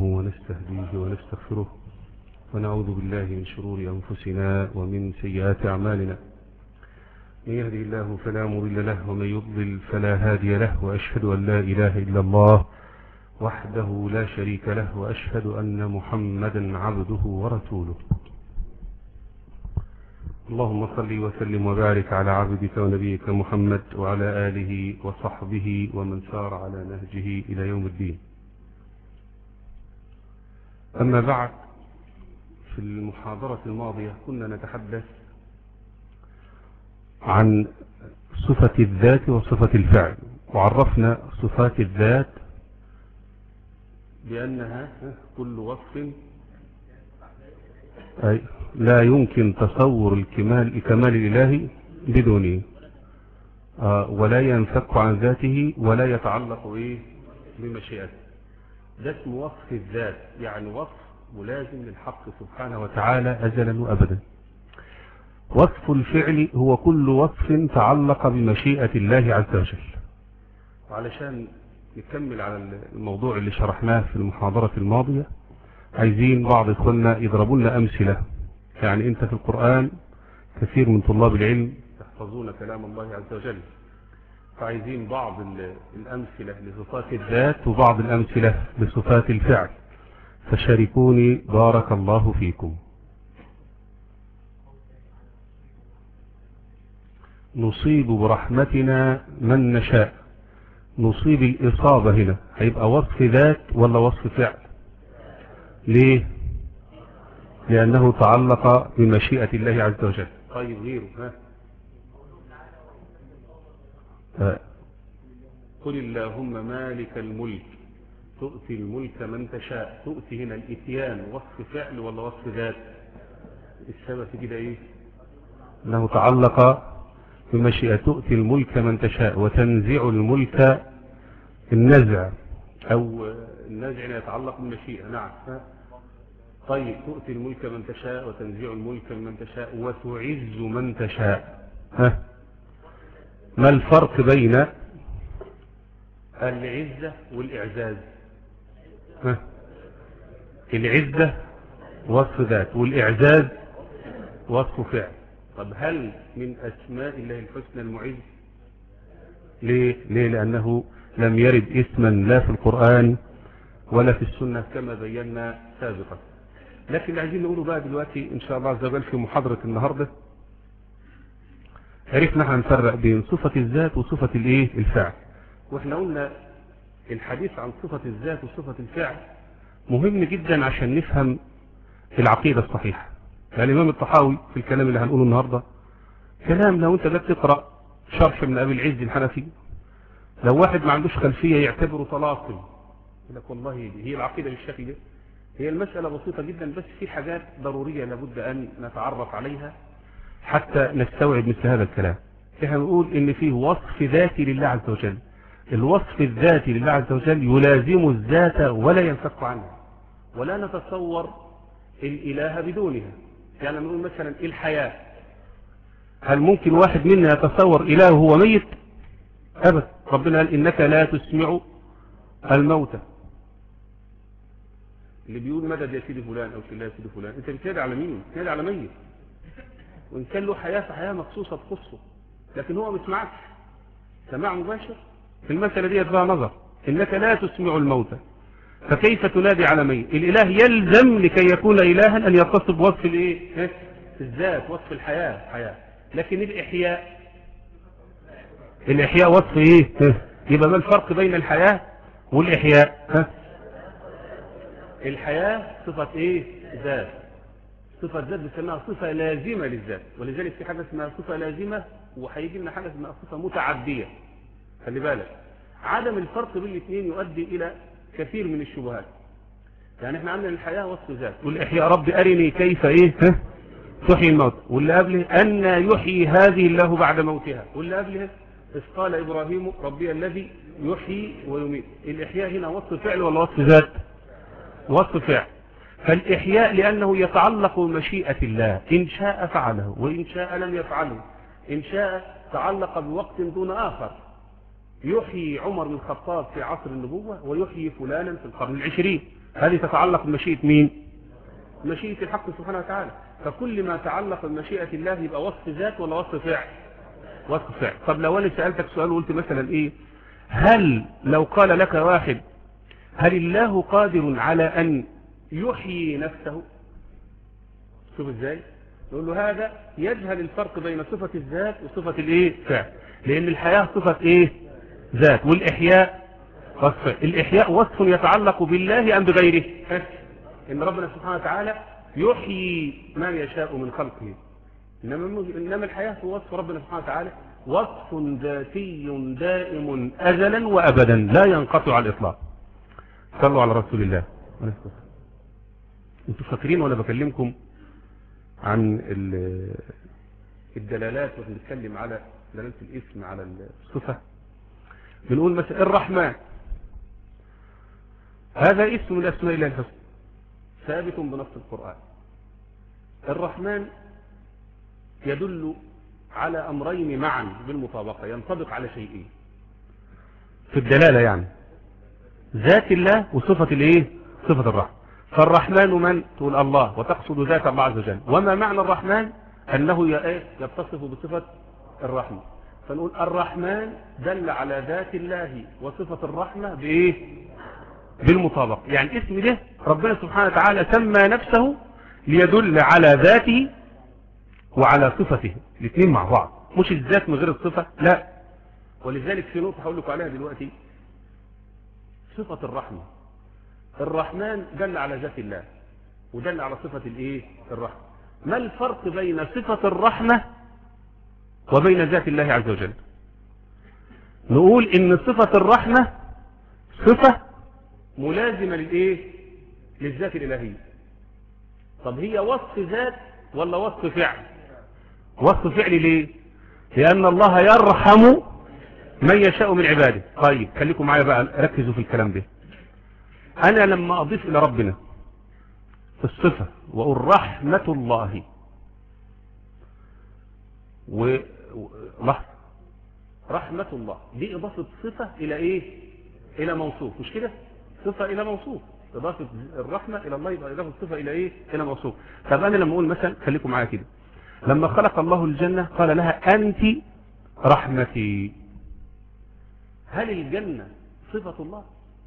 ونستهديه ونستغفره ونعوذ بالله من شرور أنفسنا ومن سيئات أعمالنا من يهدي الله فلا مضل له ومن يضلل فلا هادي له وأشهد أن لا إله إلا الله وحده لا شريك له وأشهد أن محمدا عبده ورسوله اللهم صل وسلم وبارك على عبدك ونبيك محمد وعلى آله وصحبه ومن سار على نهجه إلى يوم الدين أما بعد في المحاضرة الماضية كنا نتحدث عن صفة الذات وصفة الفعل وعرفنا صفات الذات بأنها كل وصف أي لا يمكن تصور الكمال الكمال الإلهي بدونه آه ولا ينفك عن ذاته ولا يتعلق إيه بمشيئته ده اسمه وصف الذات يعني وصف ملازم للحق سبحانه وتعالى أزلا وأبدا وصف الفعل هو كل وصف تعلق بمشيئة الله عز وجل وعلشان نكمل على الموضوع اللي شرحناه في المحاضرة الماضية عايزين بعض إخواننا يضربوا لنا أمثلة يعني أنت في القرآن كثير من طلاب العلم يحفظون كلام الله عز وجل فعايزين بعض الأمثلة لصفات الذات وبعض الأمثلة لصفات الفعل فشاركوني بارك الله فيكم نصيب برحمتنا من نشاء نصيب الإصابة هنا هيبقى وصف ذات ولا وصف فعل ليه لأنه تعلق بمشيئة الله عز وجل طيب غيره ها آه. قل اللهم مالك الملك تؤتي الملك من تشاء تؤتي هنا الاتيان وصف فعل ولا وصف ذات السبب في كده ايه انه تعلق بمشيئة تؤتي الملك من تشاء وتنزع الملك النزع او النزع يتعلق بالمشيئة نعم طيب تؤتي الملك من تشاء وتنزع الملك من تشاء وتعز من تشاء ها ما الفرق بين العزة والإعزاز ها العزة وصف ذات والإعزاز وصف فعل طب هل من أسماء الله الحسنى المعز ليه ليه لأنه لم يرد اسما لا في القرآن ولا في السنة كما بينا سابقا لكن اللي عايزين نقوله بقى دلوقتي إن شاء الله عز وجل في محاضرة النهاردة عرفنا احنا نفرق بين صفة الذات وصفة الايه الفعل واحنا قلنا الحديث عن صفة الذات وصفة الفعل مهم جدا عشان نفهم العقيدة الصحيحة يعني الإمام الطحاوي في الكلام اللي هنقوله النهاردة كلام لو انت جت تقرأ شرح من أبي العز الحنفي لو واحد ما عندوش خلفية يعتبره طلاقل يقول لك والله هي العقيدة بالشكل ده هي المسألة بسيطة جدا بس في حاجات ضرورية لابد أن نتعرف عليها حتى نستوعب مثل هذا الكلام احنا بنقول ان فيه وصف ذاتي لله عز وجل الوصف الذاتي لله عز وجل يلازم الذات ولا ينفك عنها ولا نتصور الإله بدونها يعني نقول مثلا الحياة هل ممكن واحد منا يتصور إله هو ميت أبدا ربنا قال إنك لا تسمع الموتى اللي بيقول مدد يا سيدي فلان أو الله يا سيدي فلان أنت بتنادي على مين بتنادي على ميت وإن كان له حياة فحياة مخصوصة تخصه لكن هو ما بيسمعكش سماع مباشر في المسألة دي بقى نظر إنك لا تسمع الموتى فكيف تنادي على ميت الإله يلزم لكي يكون إلها أن يتصف بوصف الإيه الذات وصف الحياة حياة لكن الإحياء الإحياء وصف إيه يبقى ما الفرق بين الحياة والإحياء ها؟ الحياة صفة إيه ذات صفة ذات بسمها صفة لازمة للذات ولذلك في حاجة اسمها صفة لازمة وهيجي لنا حاجة اسمها صفة متعدية خلي بالك عدم الفرق بين الاثنين يؤدي إلى كثير من الشبهات يعني احنا عندنا الحياة وصف ذات والإحياء رب أرني كيف إيه ها؟ تحيي الموت واللي قبله أن يحيي هذه الله بعد موتها واللي قبله إذ قال إبراهيم ربي الذي يحيي ويميت الإحياء هنا وصف فعل ولا وصف ذات وصف فعل فالإحياء لأنه يتعلق بمشيئة الله إن شاء فعله وإن شاء لم يفعله إن شاء تعلق بوقت دون آخر يحيي عمر بن الخطاب في عصر النبوة ويحيي فلانا في القرن العشرين هذه تتعلق بمشيئة مين مشيئة الحق سبحانه وتعالى فكل ما تعلق بمشيئة الله يبقى وصف ذات ولا وصف فعل وصف فعل طب لو انا سألتك سؤال وقلت مثلا ايه هل لو قال لك واحد هل الله قادر على ان يحيي نفسه شوف ازاي نقول له هذا يجهل الفرق بين صفة الذات وصفة الايه فعل لان الحياة صفة ايه ذات والاحياء وصف الاحياء وصف يتعلق بالله ام بغيره ان ربنا سبحانه وتعالى يحيي ما يشاء من خلقه إنما, إنما الحياة هو وصف ربنا سبحانه وتعالى وصف ذاتي دائم أزلا وأبدا لا ينقطع على الإطلاق صلوا على رسول الله انتوا فاكرين وانا بكلمكم عن الدلالات وبنتكلم على دلالة الاسم على الصفة بنقول مثلا الرحمن هذا اسم من اسماء الله الحسنى ثابت بنص القرآن الرحمن يدل على أمرين معا بالمطابقة ينطبق على شيئين في الدلالة يعني ذات الله وصفة الايه صفة الرحمن فالرحمن من تقول الله وتقصد ذات الله عز وجل وما معنى الرحمن أنه يتصف بصفة الرحمة فنقول الرحمن دل على ذات الله وصفة الرحمة بإيه بالمطابقة يعني اسم ده ربنا سبحانه وتعالى سمى نفسه ليدل على ذاته وعلى صفته الاثنين مع بعض مش الذات من غير الصفة لا ولذلك في نقطة هقول لكم عليها دلوقتي صفة الرحمة الرحمن دل على ذات الله ودل على صفة الايه الرحمة ما الفرق بين صفة الرحمة وبين ذات الله عز وجل نقول ان صفة الرحمة صفة ملازمة للايه للذات الالهية طب هي وصف ذات ولا وصف فعل وصف فعل ليه لان الله يرحم من يشاء من عباده طيب خليكم معايا بقى ركزوا في الكلام ده انا لما اضيف الى ربنا في الصفة واقول رحمة الله و لحظة رحمة الله دي اضافة صفة الى ايه الى موصوف مش كده صفة الى موصوف اضافة الرحمة الى الله يبقى اضافة الصفة الى ايه الى موصوف طب انا لما اقول مثلا خليكم معايا كده لما خلق الله الجنة قال لها انت رحمتي هل الجنة صفة الله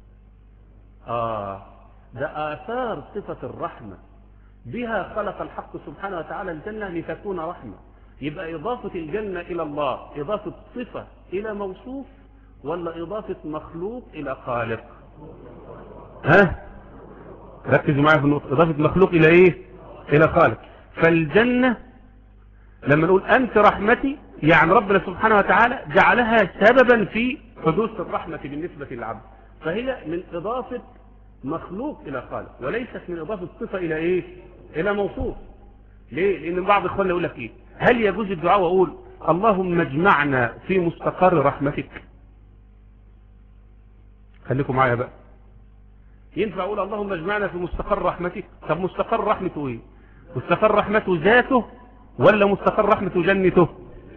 آه ده آثار صفة الرحمة بها خلق الحق سبحانه وتعالى الجنة لتكون رحمة يبقى إضافة الجنة إلى الله إضافة صفة إلى موصوف ولا إضافة مخلوق إلى خالق ها ركزوا معايا في النقطة إضافة مخلوق إلى إيه إلى خالق فالجنة لما نقول أنت رحمتي يعني ربنا سبحانه وتعالى جعلها سببا في حدوث الرحمة بالنسبة للعبد فهي من إضافة مخلوق إلى خالق وليست من إضافة صفة إلى إيه إلى موصوف ليه لأن بعض إخواننا يقول لك إيه هل يجوز الدعاء وأقول اللهم اجمعنا في مستقر رحمتك خليكم معايا بقى ينفع أقول اللهم اجمعنا في مستقر رحمتك طب مستقر رحمته إيه مستقر رحمته ذاته ولا مستقر رحمته جنته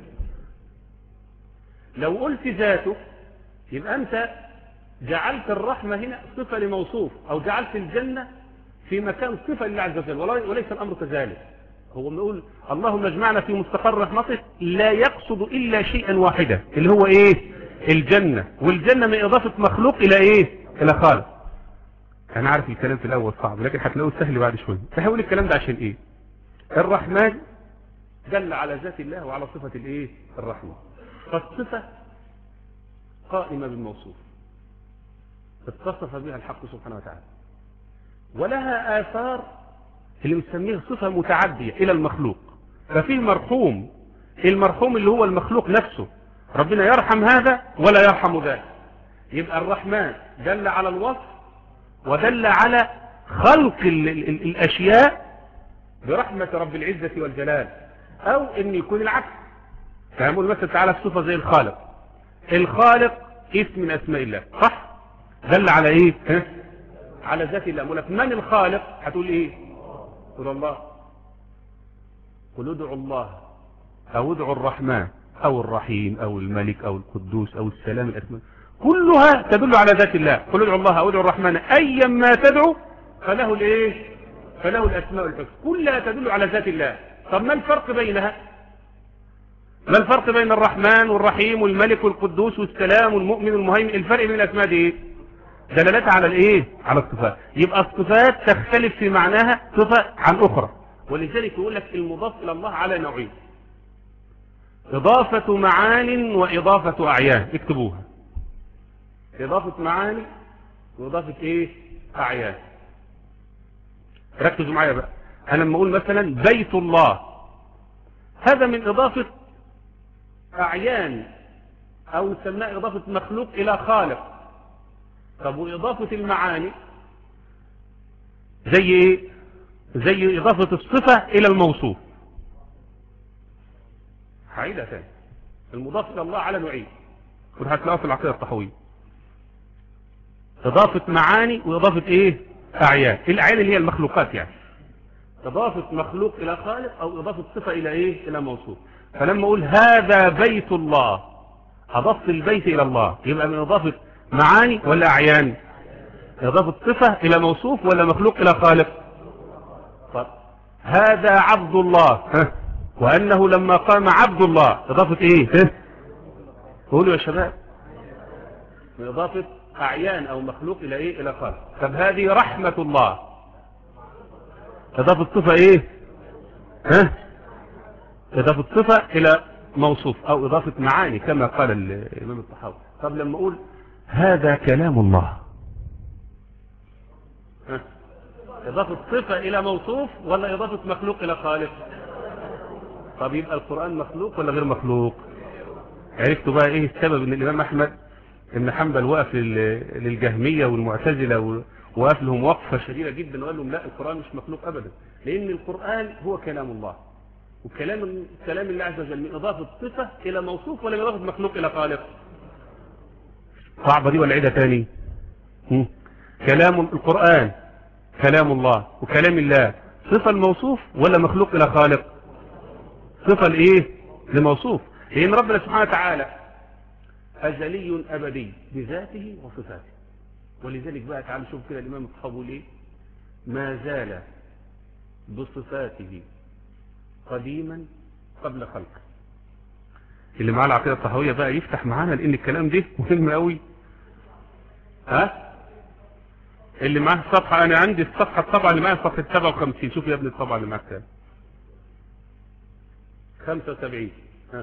لو قلت ذاته يبقى أنت جعلت الرحمة هنا صفة لموصوف أو جعلت الجنة في مكان صفة لله عز وجل وليس الأمر كذلك هو بنقول اللهم اجمعنا في مستقر رحمتك لا يقصد إلا شيئا واحدا اللي هو إيه الجنة والجنة من إضافة مخلوق إلى إيه إلى خالق أنا عارف الكلام في الأول صعب لكن هتلاقوه سهل بعد شوية فهقول الكلام ده عشان إيه الرحمن دل على ذات الله وعلى صفة الإيه الرحمة فالصفة قائمة بالموصوف اتصف بها الحق سبحانه وتعالى ولها آثار اللي مسميها صفة متعدية إلى المخلوق ففيه مرحوم المرحوم اللي هو المخلوق نفسه ربنا يرحم هذا ولا يرحم ذاك يبقى الرحمن دل على الوصف ودل على خلق ال ال ال الأشياء برحمة رب العزة والجلال أو أن يكون العكس فهمون مثلا تعالى الصفة زي الخالق الخالق اسم من أسماء الله صح دل على ايه ها؟ على ذات الله مولك من الخالق هتقول ايه تقول الله قل ادعوا الله او ادعوا الرحمن او الرحيم او الملك او القدوس او السلام الاسماء كلها تدل على ذات الله قل ادعوا الله او ادعوا الرحمن ايا ما تدعو فله الايه فله الاسماء الحسنى كلها تدل على ذات الله طب ما الفرق بينها ما الفرق بين الرحمن والرحيم والملك والقدوس والسلام والمؤمن والمهيمن الفرق بين الاسماء دي ايه دلالتها على الايه على الصفات يبقى الصفات تختلف في معناها صفة عن اخرى ولذلك يقول لك المضاف الى الله على نوعين اضافة معان واضافة اعيان اكتبوها اضافة معاني واضافة ايه اعيان ركزوا معايا بقى انا لما اقول مثلا بيت الله هذا من اضافة اعيان او سماه اضافة مخلوق الى خالق طب وإضافة المعاني زي ايه زي إضافة الصفة إلى الموصوف هعيدها تاني المضاف إلى الله على نوعين وده هتلاقوها في العقيدة الطحوية إضافة معاني وإضافة إيه أعيان الأعيان اللي هي المخلوقات يعني إضافة مخلوق إلى خالق أو إضافة صفة إلى إيه إلى موصوف فلما أقول هذا بيت الله أضفت البيت إلى الله يبقى من إضافة معاني ولا أعيان إضافة صفة إلى موصوف ولا مخلوق إلى خالق طب هذا عبد الله وأنه لما قام عبد الله إضافة إيه قولوا يا شباب إضافة أعيان أو مخلوق إلى إيه إلى خالق طب هذه رحمة الله إضافة صفة إيه ها إضافة صفة إلى موصوف أو إضافة معاني كما قال الإمام الطحاوي طب لما أقول هذا كلام الله إضافة صفة إلى موصوف ولا إضافة مخلوق إلى خالق طب يبقى القرآن مخلوق ولا غير مخلوق عرفتوا بقى إيه السبب إن الإمام أحمد إن حنبل وقف للجهمية والمعتزلة وقف لهم وقفة شديدة جدا وقال لهم لا القرآن مش مخلوق أبدا لأن القرآن هو كلام الله وكلام كلام الله عز وجل من إضافة صفة إلى موصوف ولا من إضافة مخلوق إلى خالق صعبة دي ولا عيدة تاني كلام القرآن كلام الله وكلام الله صفة الموصوف ولا مخلوق إلى خالق صفة لإيه لموصوف لأن ربنا سبحانه وتعالى أزلي أبدي بذاته وصفاته ولذلك بقى تعالى شوف كده الإمام الطحاوي إيه ما زال بصفاته قديما قبل خلقه اللي معاه العقيدة الطحاوية بقى يفتح معانا لأن الكلام ده مهم قوي ها اللي معاه الصفحة أنا عندي الصفحة الطبعة اللي معايا صفحة 57 شوف يا ابني الطبعة اللي معاك كام 75 ها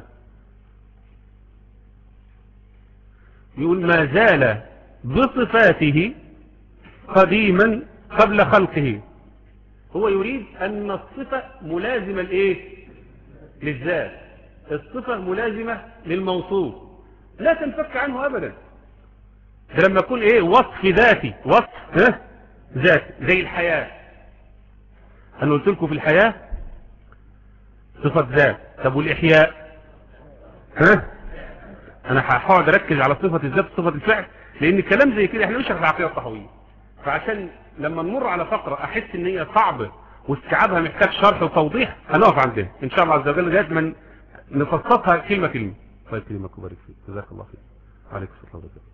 يقول ما زال بصفاته قديما قبل خلقه هو يريد أن الصفة ملازمة لإيه للذات الصفة ملازمة للموصوف لا تنفك عنه أبدا ده لما يكون إيه وصف ذاتي وصف ها ذاتي زي الحياة أنا قلت لكم في الحياة صفة ذات طب والإحياء ها أنا هقعد أركز على صفة الذات صفة الفعل لأن كلام زي كده احنا مش في العقيدة الطحوية فعشان لما نمر على فقرة أحس إن هي صعبة واستيعابها محتاج شرح وتوضيح هنقف عندها إن شاء الله عز وجل لغاية ما نفصصها كلمة كلمة طيب كلمة كبارك فيك جزاك الله خير عليك الصلاة والسلام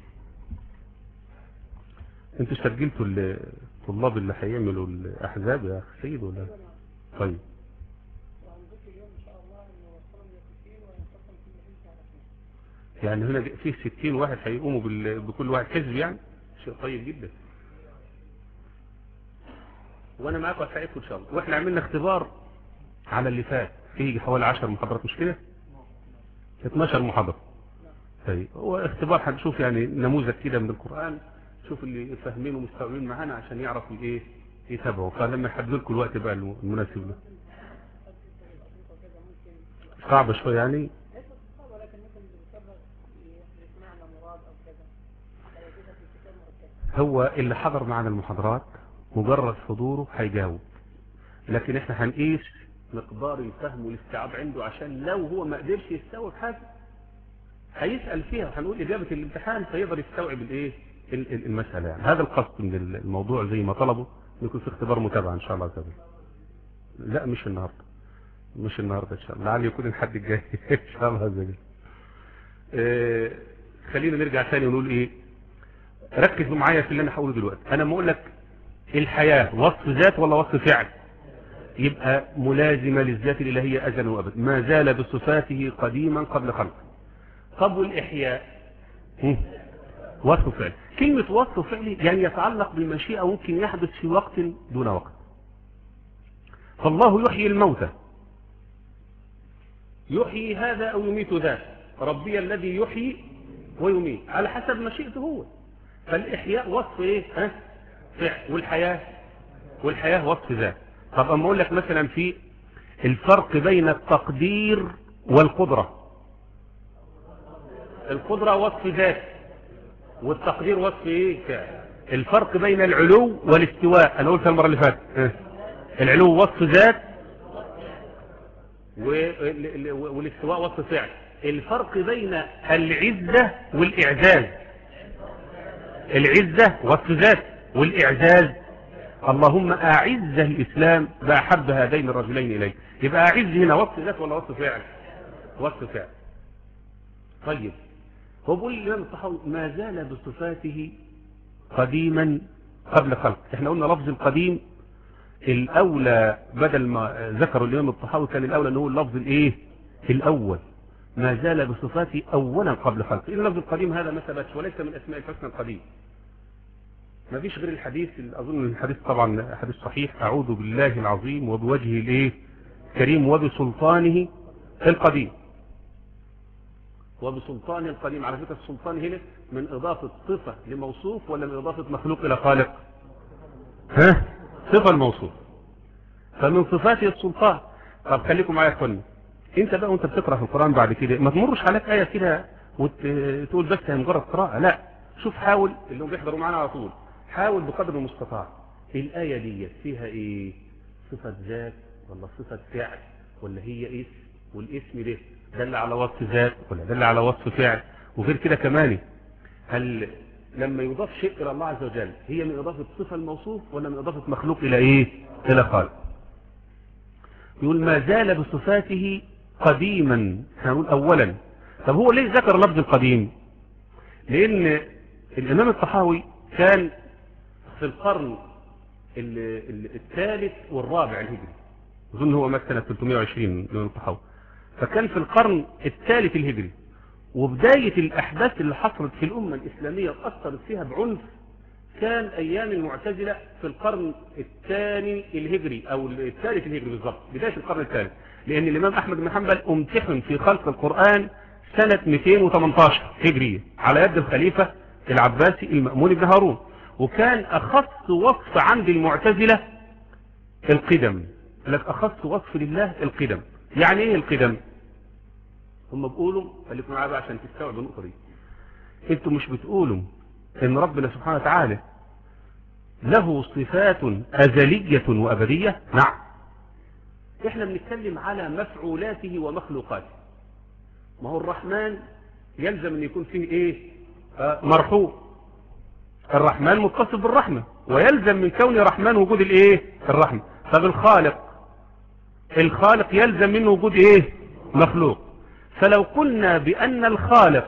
انتوا سجلتوا الطلاب اللي هيعملوا الأحزاب يا أخي سيد ولا طيب يعني هنا فيه ستين واحد هيقوموا بكل واحد حزب يعني شيء طيب جدا وانا معاكم هساعدكم ان شاء الله واحنا عملنا اختبار على اللي فات فيه حوالي 10 محاضرات مش كده 12 محاضرة طيب هو اختبار هنشوف يعني نموذج كده من القرآن شوف اللي فاهمين ومستوعبين معانا عشان يعرفوا ايه يتابعوا فلما يحددوا لكم الوقت بقى المناسب له صعب شويه يعني هو اللي حضر معنا المحاضرات مجرد حضوره هيجاوب لكن احنا هنقيس مقدار الفهم والاستيعاب عنده عشان لو هو ما قدرش يستوعب حاجه هيسأل فيها هنقول إجابة الامتحان فيقدر يستوعب الايه المسألة يعني هذا القصد من الموضوع زي ما طلبوا يكون في اختبار متابعة ان شاء الله عز وجل لا مش النهاردة مش النهاردة ان شاء الله لعل يكون الحد الجاي ان شاء الله عز وجل اه خلينا نرجع ثاني ونقول ايه ركزوا معايا في اللي انا هقوله دلوقتي انا ما اقول لك الحياة وصف ذات ولا وصف فعل يبقى ملازمة للذات الإلهية أزل وأبد ما زال بصفاته قديما قبل خلقه طب والإحياء هم؟ وصف فعل كلمة وصف فعلي يعني يتعلق بالمشيئة ممكن يحدث في وقت دون وقت فالله يحيي الموتى يحيي هذا أو يميت ذاك ربي الذي يحيي ويميت على حسب مشيئته هو فالإحياء وصف إيه ها؟ فعل والحياة والحياة وصف ذات طب أما أقول لك مثلا في الفرق بين التقدير والقدرة القدرة وصف ذات والتقدير وصف ايه فعل الفرق بين العلو والاستواء انا قلت المرة اللي فاتت اه. العلو وصف ذات والاستواء وصف فعل الفرق بين العزة والإعزاز العزة وصف ذات والإعزاز اللهم أعز الإسلام بأحب هذين الرجلين إليك يبقى أعز هنا وصف ذات ولا وصف فعل وصف فعل طيب هو بيقول الإمام الطحاوي ما زال بصفاته قديما قبل خلق احنا قلنا لفظ القديم الأولى بدل ما ذكروا الإمام الطحاوي كان الأولى أنه اللفظ الإيه الأول ما زال بصفاته أولا قبل خلق اللفظ القديم هذا ما ثبتش وليس من أسماء الحسنى القديم ما فيش غير الحديث أظن الحديث طبعا حديث صحيح أعوذ بالله العظيم وبوجهه الإيه كريم وبسلطانه القديم وبسلطانه القديم على فكرة السلطان هنا من إضافة صفة لموصوف ولا من إضافة مخلوق إلى خالق ها صفة الموصوف فمن صفاته السلطان طب خليكم معايا يا انت بقى وانت بتقرأ في القرآن بعد كده ما تمرش عليك آية كده وتقول بس هي مجرد قراءة لا شوف حاول اللي هم بيحضروا معانا على طول حاول بقدر المستطاع الآية دي فيها ايه صفة ذات ولا صفة فعل ولا هي اسم والاسم ده دل على وصف ذات ولا دل على وصف فعل وغير كده كمان هل لما يضاف شيء إلى الله عز وجل هي من إضافة صفة الموصوف ولا من إضافة مخلوق إلى إيه إلى خالق يقول ما زال بصفاته قديما هنقول أولا طب هو ليه ذكر لفظ القديم لأن الإمام الطحاوي كان في القرن الثالث والرابع الهجري أظن هو مات سنة 320 الإمام الطحاوي فكان في القرن الثالث الهجري وبداية الأحداث اللي حصلت في الأمة الإسلامية وأثرت فيها بعنف كان أيام المعتزلة في القرن الثاني الهجري أو الثالث الهجري بالضبط بداية القرن الثالث لأن الإمام أحمد بن حنبل امتحن في خلق القرآن سنة 218 هجرية على يد الخليفة العباسي المأمون بن هارون وكان أخص وصف عند المعتزلة القدم لك أخص وصف لله القدم يعني ايه القدم هم بيقولوا خليكم معايا بقى عشان تستوعبوا النقطه دي انتوا مش بتقولوا ان ربنا سبحانه وتعالى له صفات ازليه وابديه نعم احنا بنتكلم على مفعولاته ومخلوقاته ما هو الرحمن يلزم ان يكون فيه ايه آه مرحوم الرحمن متصف بالرحمه ويلزم من كون رحمن وجود الايه الرحمه طب الخالق الخالق يلزم منه وجود ايه مخلوق فلو قلنا بأن الخالق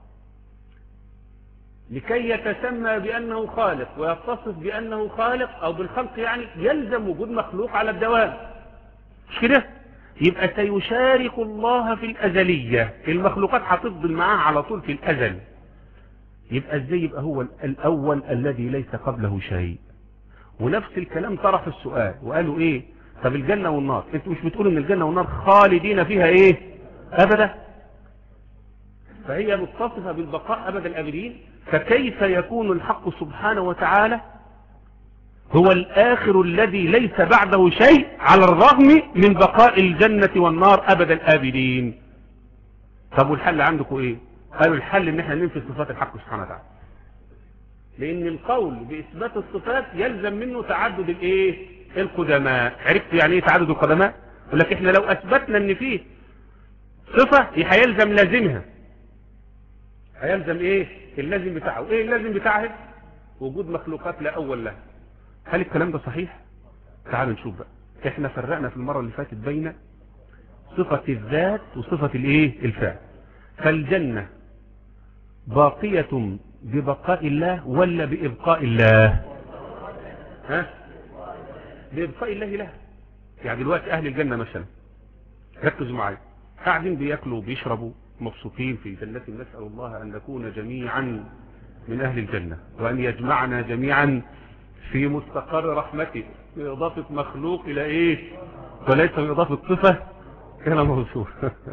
لكي يتسمى بأنه خالق ويتصف بأنه خالق أو بالخلق يعني يلزم وجود مخلوق على الدوام مش كده يبقى سيشارك الله في الأزلية المخلوقات هتفضل معاه على طول في الأزل يبقى ازاي يبقى هو الأول الذي ليس قبله شيء ونفس الكلام طرح السؤال وقالوا ايه طب الجنة والنار انتوا مش بتقولوا ان الجنة والنار خالدين فيها ايه ابدا فهي متصفة بالبقاء ابد الابدين فكيف يكون الحق سبحانه وتعالى هو الاخر الذي ليس بعده شيء على الرغم من بقاء الجنة والنار ابد الابدين طب والحل عندكم ايه قالوا الحل ان احنا ننفي صفات الحق سبحانه وتعالى لان القول باثبات الصفات يلزم منه تعدد الايه القدماء عرفت يعني ايه تعدد القدماء يقول لك احنا لو اثبتنا ان فيه صفة هيلزم لازمها هيلزم ايه اللازم بتاعه ايه اللازم بتاعه وجود مخلوقات لا اول لها هل الكلام ده صحيح تعالوا نشوف بقى احنا فرقنا في المرة اللي فاتت بين صفة الذات وصفة الايه الفعل فالجنة باقية ببقاء الله ولا بإبقاء الله ها بإبقاء الله لها يعني دلوقتي أهل الجنة مثلا ركزوا معايا قاعدين بياكلوا وبيشربوا مبسوطين في جنة نسأل الله أن نكون جميعا من أهل الجنة وأن يجمعنا جميعا في مستقر رحمته بإضافة مخلوق إلى إيه وليس بإضافة صفة إلى موصوف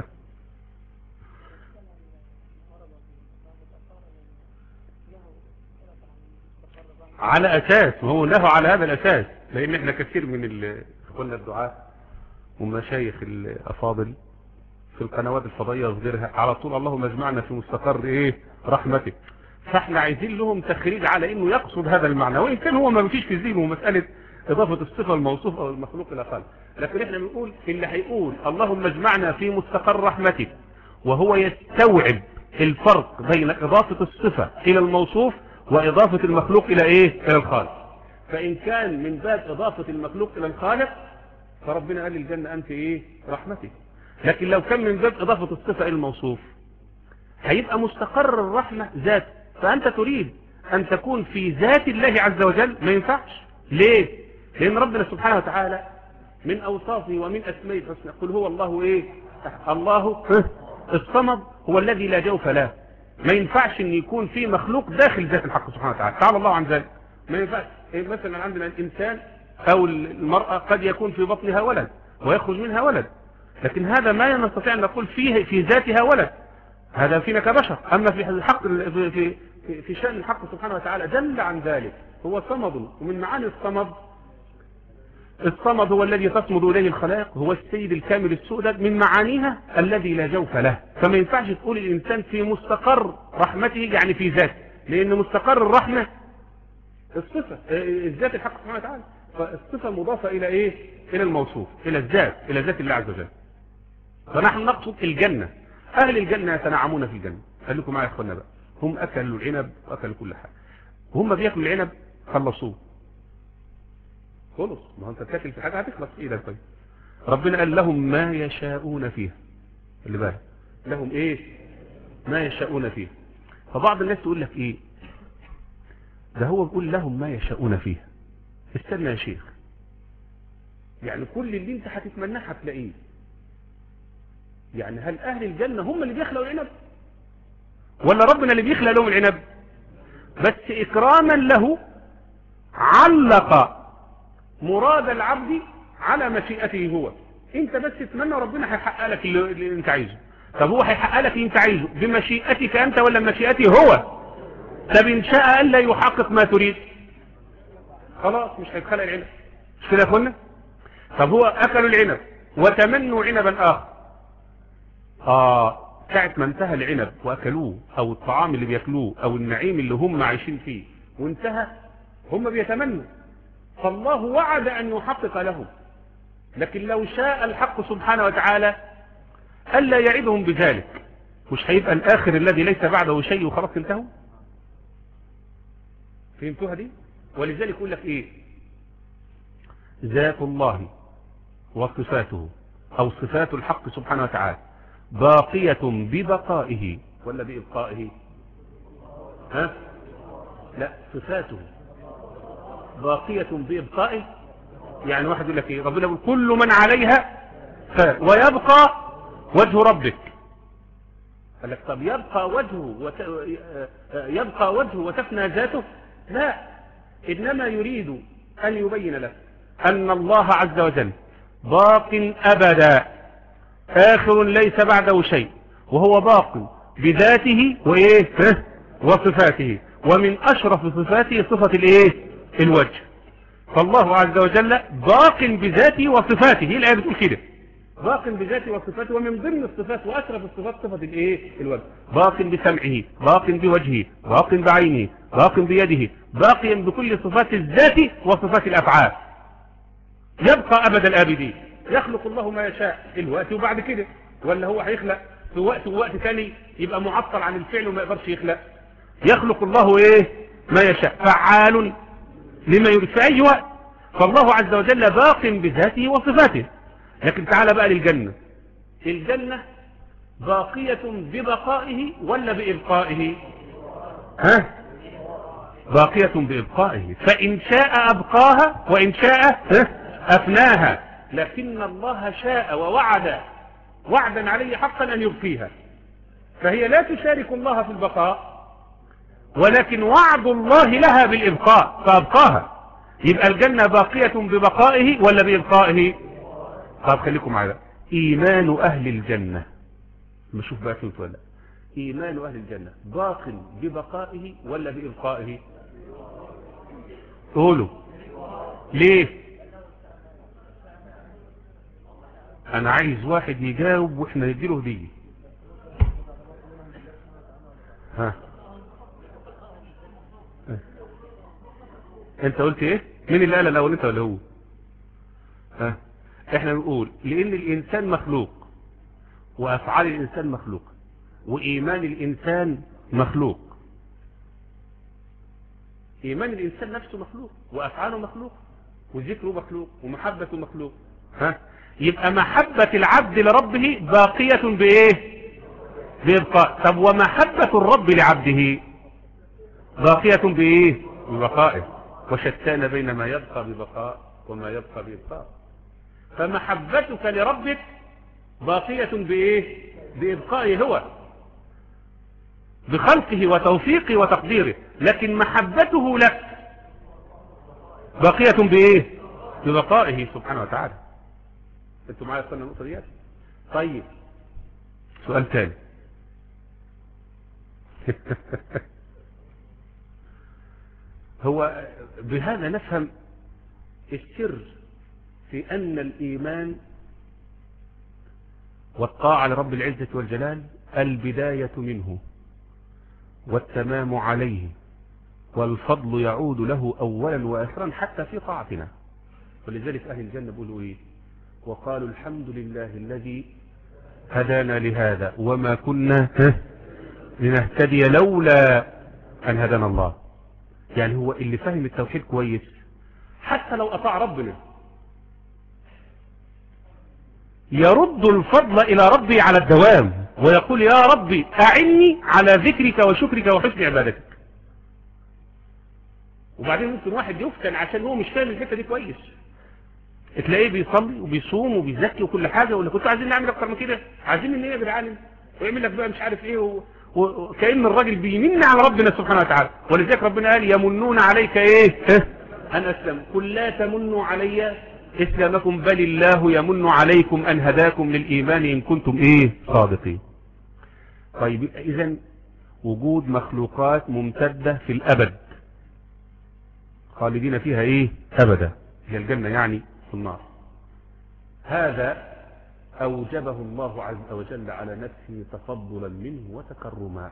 على أساس وهو له على هذا الأساس لأن احنا كثير من اخواننا الدعاء ومشايخ الأفاضل في القنوات الفضائية وغيرها على طول اللهم اجمعنا في مستقر ايه رحمتك فاحنا عايزين لهم تخريج على انه يقصد هذا المعنى وان كان هو ما فيش في ذهنه مسألة اضافة الصفة الموصوف او المخلوق الى خلق لكن احنا بنقول اللي هيقول اللهم اجمعنا في مستقر رحمتك وهو يستوعب الفرق بين اضافة الصفة الى الموصوف واضافة المخلوق الى ايه الى الخالق فان كان من باب اضافة المخلوق الى الخالق فربنا قال للجنة انت ايه رحمتك لكن لو كان من باب اضافة الصفة الى الموصوف هيبقى مستقر الرحمة ذات فانت تريد ان تكون في ذات الله عز وجل ما ينفعش ليه لان ربنا سبحانه وتعالى من اوصافه ومن اسمائه الحسنى قل هو الله ايه الله الصمد هو الذي لا جوف له ما ينفعش ان يكون في مخلوق داخل ذات الحق سبحانه وتعالى تعالى الله عن ذلك ما ينفعش إيه مثلا عندنا الانسان او المرأة قد يكون في بطنها ولد ويخرج منها ولد لكن هذا ما نستطيع ان نقول فيه في ذاتها ولد هذا فينا كبشر اما في الحق في في في شأن الحق سبحانه وتعالى دل عن ذلك هو صمد ومن معاني الصمد الصمد هو الذي تصمد إليه الخلائق هو السيد الكامل السؤدد من معانيها الذي لا جوف له فما ينفعش تقول الإنسان في مستقر رحمته يعني في ذات لأن مستقر الرحمة الصفة الذات الحق سبحانه وتعالى فالصفة مضافة إلى إيه إلى الموصوف إلى الذات إلى ذات الله عز وجل فنحن نقصد الجنة أهل الجنة يتنعمون في الجنة خليكم معايا يا إخوانا بقى هم أكلوا العنب وأكلوا كل حاجة وهم بياكلوا العنب خلصوه خلص ما هو انت تاكل في حاجة هتخلص ايه ده طيب ربنا قال لهم ما يشاءون فيها اللي بالك لهم ايه ما يشاءون فيها فبعض الناس تقول لك ايه ده هو بيقول لهم ما يشاءون فيها استنى يا شيخ يعني كل اللي انت هتتمناه هتلاقيه يعني هل اهل الجنة هم اللي بيخلقوا العنب ولا ربنا اللي بيخلق لهم العنب بس اكراما له علق مراد العبد على مشيئته هو انت بس تتمنى ربنا هيحقق لك اللي, اللي انت عايزه طب هو هيحقق لك اللي انت عايزه بمشيئتك انت ولا بمشيئته هو طب ان شاء الا يحقق ما تريد خلاص مش هيتخلق العنب مش كده يا اخوانا طب هو اكلوا العنب وتمنوا عنبا اخر اه ساعة ما انتهى العنب واكلوه او الطعام اللي بياكلوه او النعيم اللي هم عايشين فيه وانتهى هم بيتمنوا فالله وعد أن يحقق لهم لكن لو شاء الحق سبحانه وتعالى ألا يعدهم بذلك مش هيبقى الآخر الذي ليس بعده شيء وخلاص انتهوا فهمتوها دي ولذلك يقول لك ايه ذات الله وصفاته او صفات الحق سبحانه وتعالى باقية ببقائه ولا بإبقائه ها لا صفاته باقية بإبقائه يعني واحد يقول لك ايه ربنا يقول كل من عليها ف... ويبقى وجه ربك قال لك طب يبقى وجهه وت... يبقى وجهه وتفنى ذاته لا إنما يريد أن يبين لك أن الله عز وجل باق أبدا آخر ليس بعده شيء وهو باق بذاته وإيه وصفاته ومن أشرف صفاته صفة الإيه الوجه فالله عز وجل باق بذاته وصفاته هي الآية بتقول كده باق بذاته وصفاته ومن ضمن الصفات وأشرف الصفات صفة الإيه الوجه باق بسمعه باق بوجهه باق بعينه باق بيده باقيا بكل صفات الذات وصفات الأفعال يبقى أبد الآبدين يخلق الله ما يشاء الوقت وبعد كده ولا هو هيخلق في وقت ووقت ثاني يبقى معطل عن الفعل وما يقدرش يخلق يخلق الله ايه ما يشاء فعال لما يريد في اي وقت فالله عز وجل باق بذاته وصفاته لكن تعال بقى للجنة الجنة باقية ببقائه ولا بإبقائه ها باقية بإبقائه فإن شاء أبقاها وإن شاء أفناها لكن الله شاء ووعد وعدا عليه حقا أن يبقيها فهي لا تشارك الله في البقاء ولكن وعد الله لها بالإبقاء فأبقاها يبقى الجنة باقية ببقائه ولا بإبقائه طب خليكم معايا إيمان أهل الجنة نشوف بقى فهمت ولا إيمان أهل الجنة باق ببقائه ولا بإبقائه قولوا ليه أنا عايز واحد يجاوب وإحنا نديله هدية ها انت قلت ايه مين اللي قال الاول انت ولا هو ها احنا بنقول لان الانسان مخلوق وافعال الانسان مخلوقه وايمان الانسان مخلوق ايمان الانسان نفسه مخلوق وافعاله مخلوق وذكره مخلوق ومحبته مخلوق ها يبقى محبة العبد لربه باقية بايه بإبقاء طب ومحبة الرب لعبده باقية بايه ببقائه وشتان بين ما يبقى ببقاء وما يبقى بإبقاء فمحبتك لربك باقية بإيه بإبقائه هو بخلقه وتوفيقه وتقديره لكن محبته لك باقية بإيه ببقائه سبحانه وتعالى انتوا معايا استنى النقطة ديت طيب سؤال تاني هو بهذا نفهم السر في أن الإيمان والطاعة لرب العزة والجلال البداية منه والتمام عليه والفضل يعود له أولا وآخرا حتى في طاعتنا ولذلك أهل الجنة بيقولوا إيه وقالوا الحمد لله الذي هدانا لهذا وما كنا لنهتدي لولا أن هدانا الله يعني هو اللي فهم التوحيد كويس حتى لو أطاع ربنا يرد الفضل إلى ربي على الدوام ويقول يا ربي أعني على ذكرك وشكرك وحسن عبادتك وبعدين ممكن واحد يفتن عشان هو مش فاهم الحته دي كويس تلاقيه بيصلي وبيصوم وبيزكي وكل حاجه ولا كنتوا عايزين نعمل اكتر من كده عايزين ان ايه يا جدعان ويعمل لك بقى مش عارف ايه و... وكأن الراجل بيمن على ربنا سبحانه وتعالى ولذلك ربنا قال يمنون عليك ايه ان اسلم قل لا تمنوا علي اسلامكم بل الله يمن عليكم ان هداكم للايمان ان كنتم ايه صادقين طيب اذا وجود مخلوقات ممتدة في الابد خالدين فيها ايه ابدا هي الجنة يعني في النار هذا أوجبه الله عز وجل على نفسه تفضلا منه وتكرما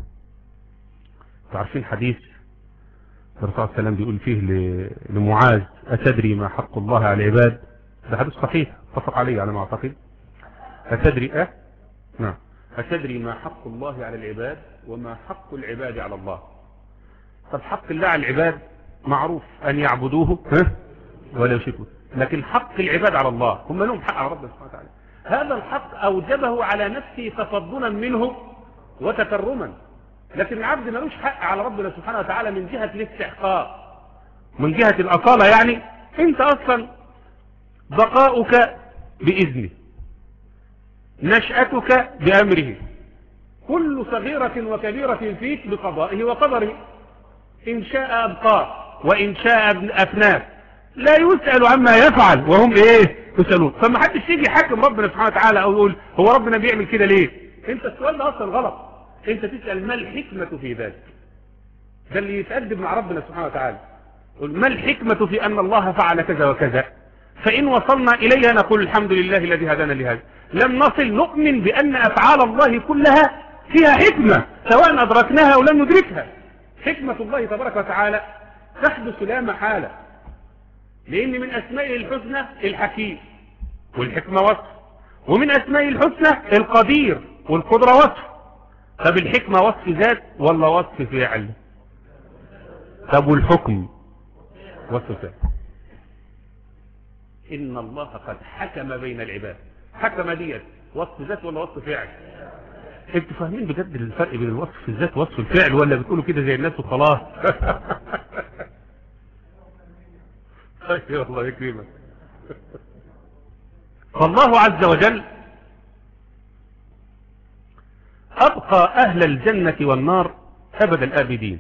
تعرفين حديث الرسول صلى الله عليه وسلم بيقول فيه لمعاذ أتدري ما حق الله على العباد ده حديث صحيح اتفق عليه على ما أعتقد أتدري أه نعم أتدري ما حق الله على العباد وما حق العباد على الله طب حق الله على العباد معروف أن يعبدوه ها ولا يشركوا لكن حق العباد على الله هم لهم حق على ربنا سبحانه وتعالى هذا الحق أوجبه على نفسه تفضلا منه وتكرما لكن العبد ملوش حق على ربنا سبحانه وتعالى من جهة الاستحقاق من جهة الأصالة يعني انت أصلا بقاؤك بإذنه نشأتك بأمره كل صغيرة وكبيرة فيك بقضائه وقدره إن شاء أبقاه وإن شاء أفناه لا يسأل عما يفعل وهم إيه يسألون فما حدش يجي يحكم ربنا سبحانه وتعالى أو يقول هو ربنا بيعمل كده ليه انت السؤال ده أصلا غلط انت تسأل ما الحكمة في ذلك ده اللي يتأدب مع ربنا سبحانه وتعالى ما الحكمة في أن الله فعل كذا وكذا فإن وصلنا إليها نقول الحمد لله الذي هدانا لهذا لم نصل نؤمن بأن أفعال الله كلها فيها حكمة سواء أدركناها أو لم ندركها حكمة الله تبارك وتعالى تحدث لا محالة لأن من أسمائه الحسنى الحكيم والحكمة وصف ومن أسمائه الحسنى القدير والقدرة وصف طب الحكمة وصف ذات ولا وصف فعل طب والحكم وصف فعل إن الله قد حكم بين العباد حكم ديت وصف ذات ولا وصف فعل انتوا فاهمين بجد الفرق بين الوصف في الذات ووصف الفعل ولا بتقولوا كده زي الناس وخلاص يا الله يكرمك فالله عز وجل أبقى أهل الجنة والنار أبد الآبدين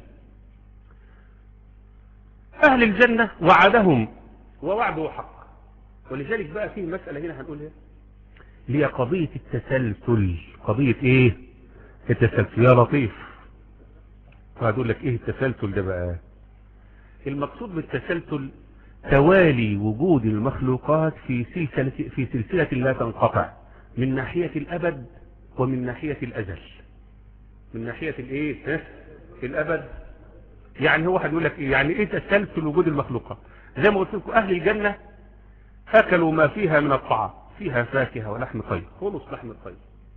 أهل الجنة وعدهم ووعده حق ولذلك بقى فيه مسألة هنا هنقولها هي قضية التسلسل قضية ايه التسلسل يا لطيف وهتقول لك ايه التسلسل ده بقى المقصود بالتسلسل توالي وجود المخلوقات في سلسلة, في سلسلة لا تنقطع من ناحية الأبد ومن ناحية الأزل من ناحية الايه ها؟ الأبد يعني هو هيقول لك إيه؟ يعني ايه تسلسل وجود المخلوقات زي ما قلت لكم أهل الجنة أكلوا ما فيها من الطعام فيها فاكهة ولحم طير خلص لحم الطير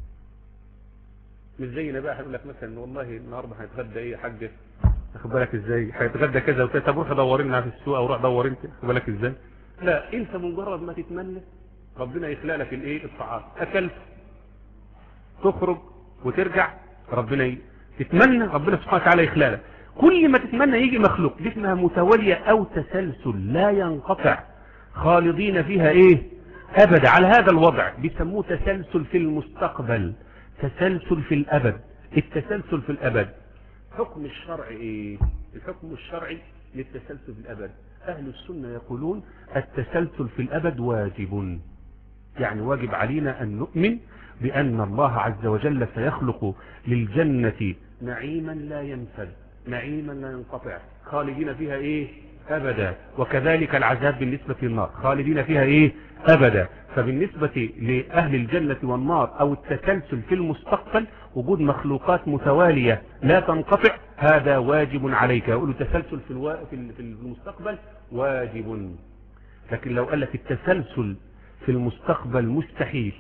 مش زينا بقى هنقول لك مثلا والله النهارده هيتغدى ايه يا حاج واخد بالك ازاي هيتغدى كذا وكذا طب روح دور لنا في السوق او روح دور انت واخد بالك ازاي لا انت مجرد ما تتمنى ربنا يخلق لك الايه الطعام اكلت تخرج وترجع ربنا ي... تتمنى ربنا سبحانه وتعالى يخلق لك كل ما تتمنى يجي مخلوق دي اسمها متوالية او تسلسل لا ينقطع خالدين فيها ايه ابدا على هذا الوضع بيسموه تسلسل في المستقبل تسلسل في الابد التسلسل في الابد حكم الشرع ايه الحكم الشرعي للتسلسل في الابد اهل السنة يقولون التسلسل في الابد واجب يعني واجب علينا ان نؤمن بان الله عز وجل سيخلق للجنة نعيما لا ينفد نعيما لا ينقطع خالدين فيها ايه ابدا وكذلك العذاب بالنسبة للنار خالدين فيها ايه ابدا فبالنسبة لأهل الجنة والنار أو التسلسل في المستقبل وجود مخلوقات متوالية لا تنقطع هذا واجب عليك يقول تسلسل في, الوا... في المستقبل واجب لكن لو قال لك التسلسل في المستقبل مستحيل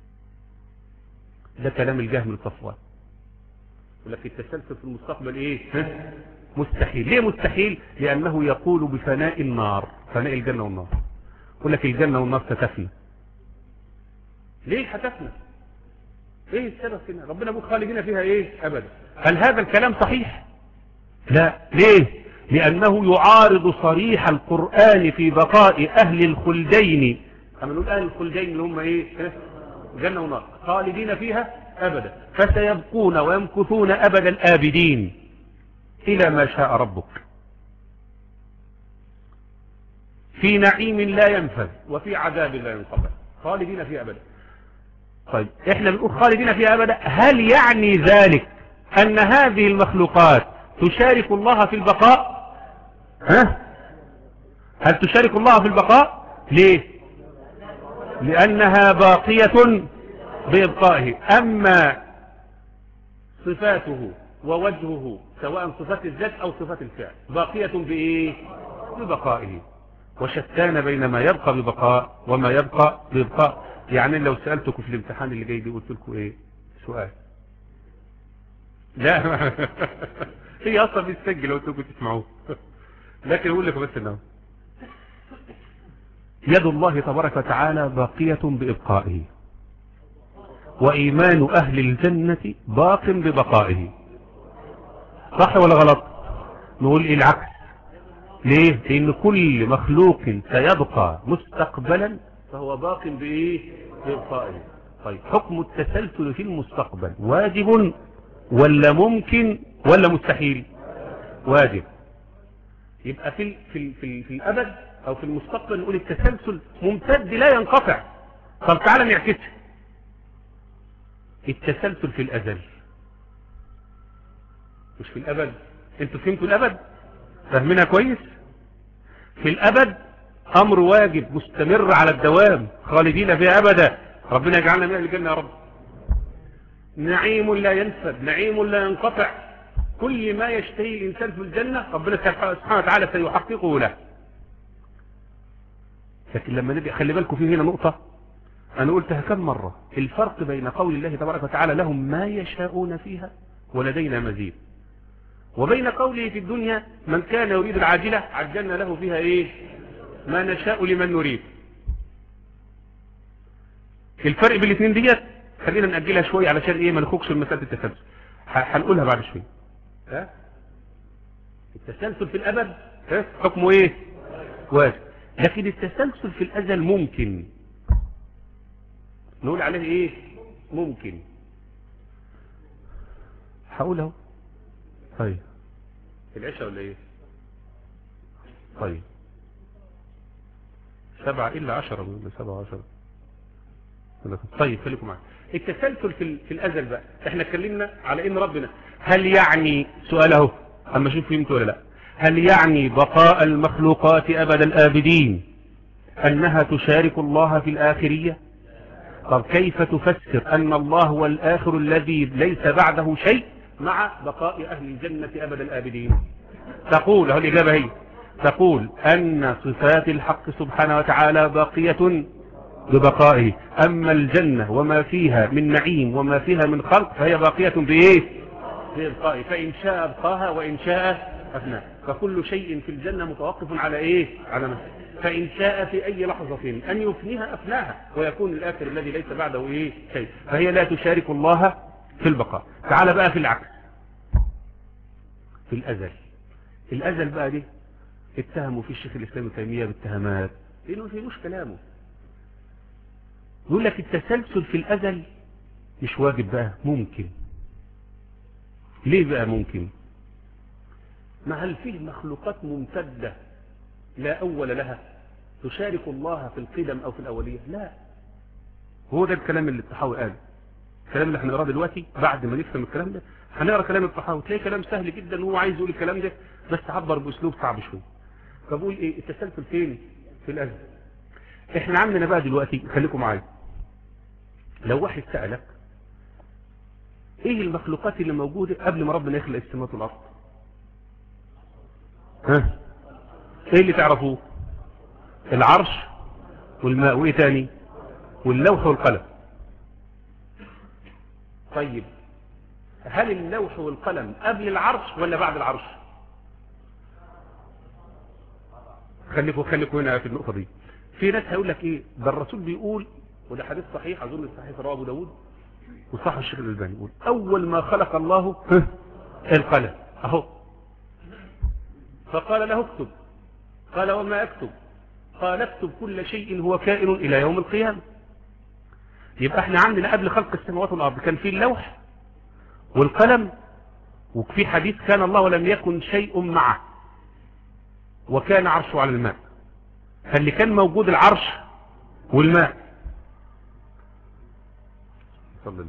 ده كلام الجهم الصفوان يقول لك التسلسل في المستقبل ايه مستحيل ليه مستحيل لأنه يقول بفناء النار فناء الجنة والنار يقول لك الجنة والنار ستفنى ليه هتفنى ايه السبب فينا ربنا ابوك خالدين فيها ايه ابدا هل هذا الكلام صحيح لا ليه لانه يعارض صريح القرآن في بقاء اهل الخلدين اما نقول اهل الخلدين اللي هم ايه جنة ونار خالدين فيها ابدا فسيبقون ويمكثون ابد الابدين الى ما شاء ربك في نعيم لا ينفذ وفي عذاب لا ينقطع خالدين فيها ابدا طيب احنا بنقول خالدين فيها ابدا هل يعني ذلك ان هذه المخلوقات تشارك الله في البقاء ها هل تشارك الله في البقاء ليه لانها باقية بإبقائه اما صفاته ووجهه سواء صفات الذات او صفات الفعل باقية بايه ببقائه وشتان بين ما يبقى ببقاء وما يبقى بإبقاء يعني لو سألتكم في الامتحان اللي جاي دي قلت لكم ايه سؤال لا هي اصلا بيسجل لو انتم تسمعوه لكن اقول لكم بس انه يد الله تبارك وتعالى باقية بإبقائه وإيمان أهل الجنة باق ببقائه صح ولا غلط نقول إيه العكس ليه لأن كل مخلوق سيبقى مستقبلا فهو باق بإيه بإبقائه طيب حكم التسلسل في المستقبل واجب ولا ممكن ولا مستحيل واجب يبقى في في في, في الأبد أو في المستقبل نقول التسلسل ممتد لا ينقطع طب تعالى نعكسها التسلسل في الأزل مش في الأبد انتوا فهمتوا الأبد فاهمينها كويس في الأبد أمر واجب مستمر على الدوام خالدين فيها أبدا ربنا يجعلنا من أهل الجنة يا رب نعيم لا ينفد نعيم لا ينقطع كل ما يشتهي الإنسان في الجنة ربنا سبحانه وتعالى سيحققه له لكن لما نبقى خلي بالكم في هنا نقطة أنا قلتها كم مرة الفرق بين قول الله تبارك وتعالى لهم ما يشاءون فيها ولدينا مزيد وبين قوله في الدنيا من كان يريد العاجلة عجلنا له فيها ايه ما نشاء لمن نريد الفرق بين الاثنين ديت خلينا نأجلها شوية علشان ايه ما نخرجش من مسألة التسلسل هنقولها بعد شوية ها التسلسل في الأبد ها حكمه ايه واجب لكن التسلسل في الأزل ممكن نقول عليه ايه ممكن هقوله طيب العشاء ولا ايه طيب سبعة إلا عشرة من سبعة عشرة طيب خليكم معي التسلسل في, في الأزل بقى احنا اتكلمنا على ان ربنا هل يعني سؤاله اما شوف فهمت ولا لا هل يعني بقاء المخلوقات أبد الآبدين أنها تشارك الله في الآخرية طب كيف تفسر أن الله هو الآخر الذي ليس بعده شيء مع بقاء أهل الجنة أبد الآبدين تقول هو الإجابة هي تقول أن صفات الحق سبحانه وتعالى باقية ببقائه أما الجنة وما فيها من نعيم وما فيها من خلق فهي باقية بإيه بإبقائه فإن شاء أبقاها وإن شاء أفنى فكل شيء في الجنة متوقف على إيه على نفسه فإن شاء في أي لحظة أن يفنيها أفناها ويكون الآخر الذي ليس بعده إيه شيء فهي لا تشارك الله في البقاء تعال بقى في العكس في الأزل الأزل بقى دي اتهموا في الشيخ الإسلام التيمية بالتهمات لأنه في مش كلامه يقول لك التسلسل في الأزل مش واجب بقى ممكن ليه بقى ممكن ما هل فيه مخلوقات ممتدة لا أول لها تشارك الله في القدم أو في الأولية لا هو ده الكلام اللي الطحاوي قال الكلام اللي هنقراه دلوقتي بعد ما نفهم الكلام ده هنقرا كلام الطحاوي تلاقي كلام سهل جدا وهو عايز يقول الكلام ده بس عبر باسلوب صعب شويه فبقول ايه التسلسل فين في الازل احنا عندنا بقى دلوقتي خليكم معايا لو واحد سألك ايه المخلوقات اللي موجودة قبل ما ربنا يخلق السماوات والارض ها ايه اللي تعرفوه العرش والماء وايه تاني واللوح والقلم طيب هل اللوح والقلم قبل العرش ولا بعد العرش خليكم خليكم هنا في النقطة دي في ناس هيقول لك ايه ده الرسول بيقول وده حديث صحيح اظن صحيح رواه ابو داود وصح الشيخ الالباني يقول اول ما خلق الله القلم اهو فقال له اكتب قال وما اكتب قال اكتب كل شيء هو كائن الى يوم القيامة يبقى احنا عندنا قبل خلق السماوات والارض كان في اللوح والقلم وفي حديث كان الله ولم يكن شيء معه وكان عرشه على الماء فاللي كان موجود العرش والماء صلى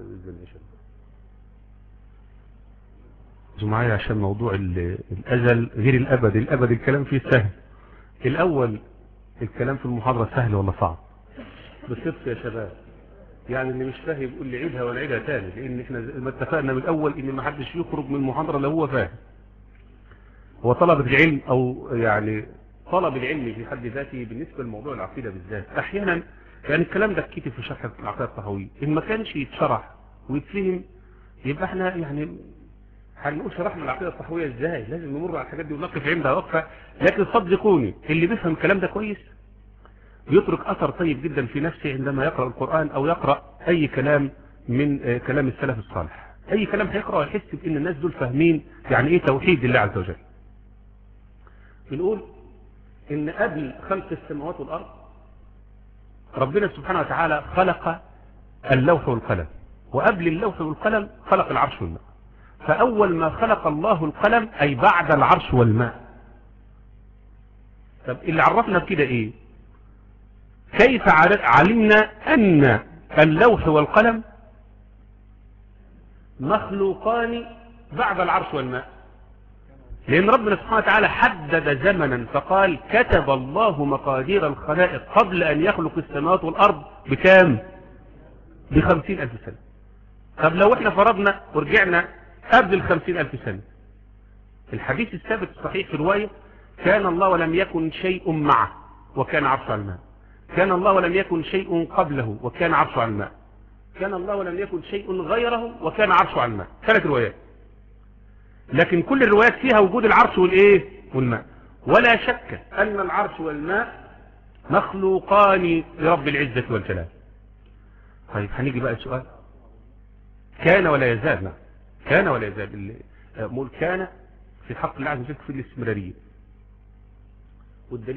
معايا عشان موضوع الأزل غير الأبد الأبد الكلام فيه سهل الأول الكلام في المحاضرة سهل ولا صعب بصدق يا شباب يعني اللي مش فاهم يقول لي عيدها ولا عيدها تاني لان احنا ما اتفقنا من الاول ان ما حدش يخرج من المحاضرة لو هو فاهم هو طلبة العلم او يعني طلب العلم في حد ذاته بالنسبة لموضوع العقيدة بالذات احيانا يعني الكلام ده كتب في شرح العقيدة الطهوية ان ما كانش يتشرح ويتفهم يبقى احنا يعني هنقول شرحنا العقيدة الطحوية ازاي لازم نمر على الحاجات دي ونقف عندها وقفة لكن صدقوني اللي بيفهم الكلام ده كويس بيترك اثر طيب جدا في نفسه عندما يقرأ القرآن او يقرأ اي كلام من كلام السلف الصالح اي كلام هيقرأ يحس بان الناس دول فاهمين يعني ايه توحيد الله عز وجل بنقول ان قبل خلق السماوات والارض ربنا سبحانه وتعالى خلق اللوح والقلم وقبل اللوح والقلم خلق العرش والماء فأول ما خلق الله القلم أي بعد العرش والماء طب اللي عرفنا بكده إيه كيف علمنا أن اللوح والقلم مخلوقان بعد العرش والماء لأن ربنا سبحانه وتعالى حدد زمنا فقال كتب الله مقادير الخلائق قبل أن يخلق السماوات والأرض بكام بخمسين ألف سنة طب لو احنا فرضنا ورجعنا قبل الخمسين ألف سنة الحديث الثابت الصحيح في رواية كان الله ولم يكن شيء معه وكان عرش على الماء كان الله ولم يكن شيء قبله وكان عرش على الماء كان الله ولم يكن شيء غيره وكان عرشه على الماء ثلاث روايات لكن كل الروايات فيها وجود العرش والايه والماء ولا شك ان العرش والماء مخلوقان لرب العزة والجلال طيب هنيجي بقى السؤال كان ولا يزال نعم كان ولا يزال مول كان في حق الله عز وجل في الاستمرارية والدليل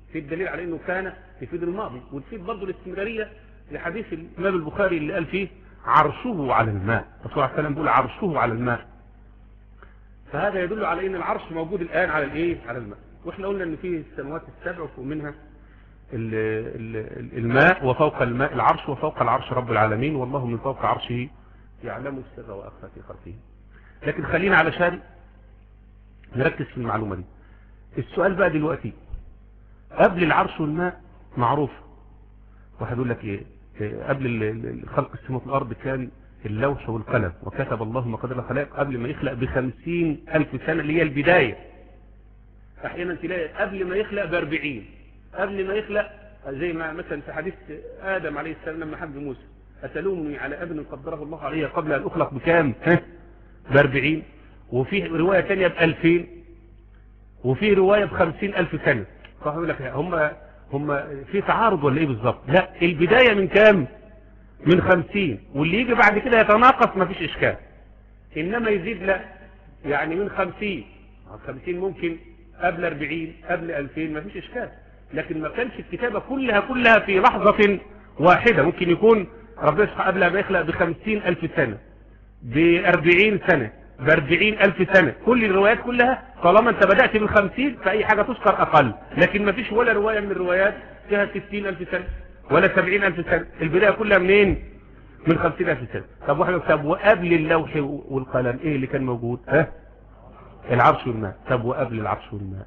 في الدليل على انه كان يفيد الماضي وتفيد برضه الاستمرارية لحديث الامام البخاري اللي قال فيه عرشه على الماء الرسول صلى الله عليه وسلم بيقول عرشه على الماء فهذا يدل على ان العرش موجود الان على الايه على الماء واحنا قلنا ان فيه السماوات السبع وفوق منها ال ال الماء وفوق الماء العرش وفوق العرش رب العالمين والله من فوق عرشه يعلم السر واخفى في خلقه لكن خلينا علشان نركز في المعلومة دي السؤال بقى دلوقتي قبل العرش والماء معروف واحد يقول لك ايه قبل خلق السماء والارض كان اللوح والقلم وكتب الله مقادير الخلائق قبل ما يخلق بخمسين ألف سنة اللي هي البداية أحيانا تلاقي قبل ما يخلق بأربعين قبل ما يخلق زي ما مثلا في حديث آدم عليه السلام لما حب موسى أتلومني على ابن قدره الله عليه قبل أن أخلق بكام بأربعين وفي رواية تانية بألفين وفي رواية بخمسين ألف سنة فهقول لك هم هم في تعارض ولا ايه بالظبط لا البداية من كام من خمسين واللي يجي بعد كده يتناقص ما فيش اشكال انما يزيد لا يعني من خمسين خمسين ممكن قبل اربعين قبل الفين ما فيش اشكال لكن ما كانش الكتابة كلها كلها في لحظة واحدة ممكن يكون ربنا سبحانه قبل ما يخلق بخمسين الف سنة باربعين سنة باربعين الف سنة كل الروايات كلها طالما انت بدأت بالخمسين فاي حاجة تذكر اقل لكن ما فيش ولا رواية من الروايات فيها ستين الف سنة ولا سبعين الف سنة البداية كلها منين من خمسين الف سنة طب واحنا طب وقبل اللوح والقلم ايه اللي كان موجود ها العرش والماء طب وقبل العرش والماء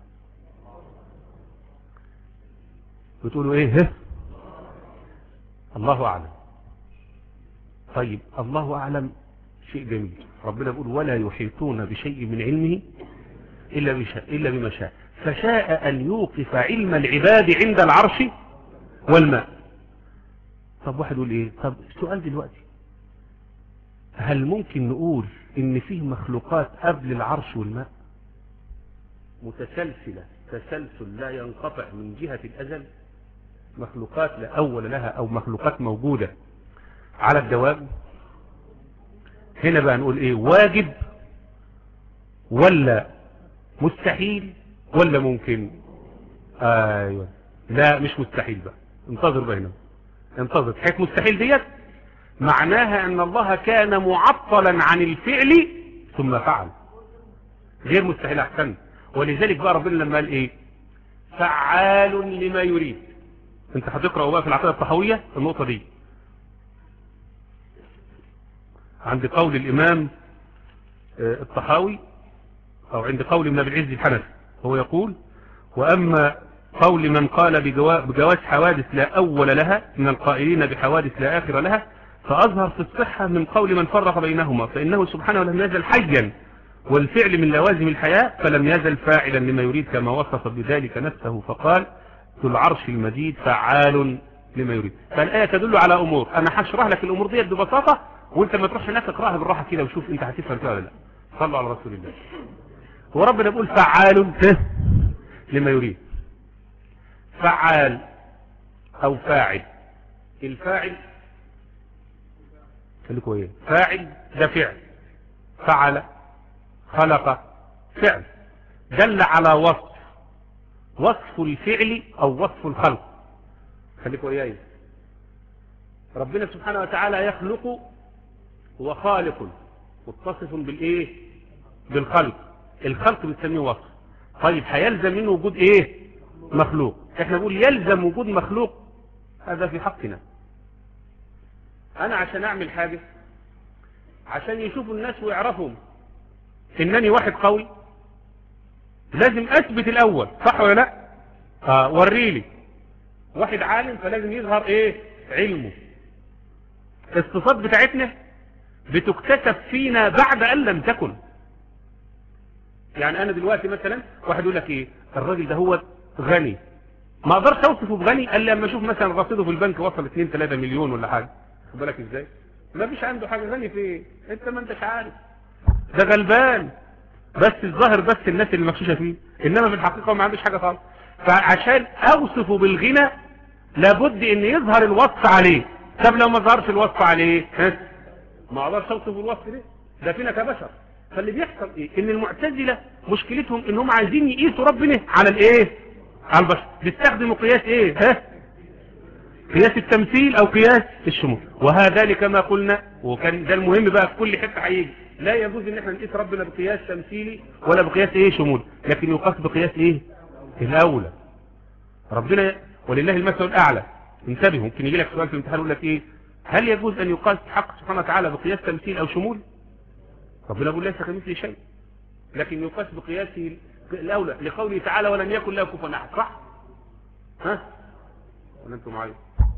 بتقولوا ايه ها الله اعلم طيب الله اعلم شيء جميل ربنا بيقول ولا يحيطون بشيء من علمه إلا, بشاء إلا بما شاء فشاء أن يوقف علم العباد عند العرش والماء طب واحد يقول إيه طب السؤال دلوقتي هل ممكن نقول إن فيه مخلوقات قبل العرش والماء متسلسلة تسلسل لا ينقطع من جهة الأزل مخلوقات لا أول لها أو مخلوقات موجودة على الدوام هنا بقى نقول ايه واجب ولا مستحيل ولا ممكن ايوه لا مش مستحيل بقى انتظر بقى هنا انتظر حيث مستحيل ديت معناها ان الله كان معطلا عن الفعل ثم فعل غير مستحيل احسن ولذلك بقى ربنا لما قال ايه فعال لما يريد انت هتقرأ بقى في العقيدة الطحوية النقطة دي عند قول الإمام الطحاوي أو عند قول ابن أبي العز الحنفي هو يقول وأما قول من قال بجواز حوادث لا أول لها من القائلين بحوادث لا آخر لها فأظهر في الصحة من قول من فرق بينهما فإنه سبحانه لم يزل حيا والفعل من لوازم الحياة فلم يزل فاعلا لما يريد كما وصف بذلك نفسه فقال ذو العرش المجيد فعال لما يريد فالآية تدل على أمور أنا هشرح لك الأمور ديت ببساطة وانت ما تروحش هناك اقراها بالراحه كده وشوف انت هتفهم فيها ولا لا صلوا على رسول الله وربنا يقول فعال لما يريد فعال او فاعل الفاعل خليكوا ايه فاعل ده فعل فعل خلق فعل دل على وصف وصف الفعل او وصف الخلق خليكوا ايه ربنا سبحانه وتعالى يخلق هو خالق متصف بالايه بالخلق الخلق بنسميه وصف طيب هيلزم منه وجود ايه مخلوق احنا نقول يلزم وجود مخلوق هذا في حقنا انا عشان اعمل حاجة عشان يشوفوا الناس ويعرفوا انني واحد قوي لازم اثبت الاول صح ولا لا اه وريلي واحد عالم فلازم يظهر ايه علمه الصفات بتاعتنا بتكتسب فينا بعد ان لم تكن يعني انا دلوقتي مثلا واحد يقول لك ايه الراجل ده هو غني ما اقدرش اوصفه بغني الا لما اشوف مثلا رصيده في البنك وصل 2 3 مليون ولا حاجه خد بالك ازاي ما فيش عنده حاجه غني في ايه انت ما انتش عارف ده غلبان بس الظاهر بس الناس اللي مغشوشه فيه انما في الحقيقه ما عندوش حاجه خالص فعشان اوصفه بالغنى لابد ان يظهر الوصف عليه طب لو ما ظهرش الوصف عليه ها ما اقدرش اوصف الوصف ده ده فينا كبشر فاللي بيحصل ايه ان المعتزله مشكلتهم انهم عايزين يقيسوا ربنا على الايه على البشر بيستخدموا قياس ايه ها قياس التمثيل او قياس الشمول وهذا كما قلنا وكان ده المهم بقى في كل حته هيجي لا يجوز ان احنا نقيس ربنا بقياس تمثيلي ولا بقياس ايه شمول لكن يقاس بقياس ايه الاولى ربنا ولله المثل الاعلى انتبه ممكن يجي لك سؤال في الامتحان يقول لك ايه هل يجوز ان يقاس حق سبحانه وتعالى بقياس تمثيل او شمول ربنا يقول ليس كمثله شيء لكن يقاس بقياسه الاولى لقوله تعالى ولم يكن له كفوا احد صح ها ولا انتم معايا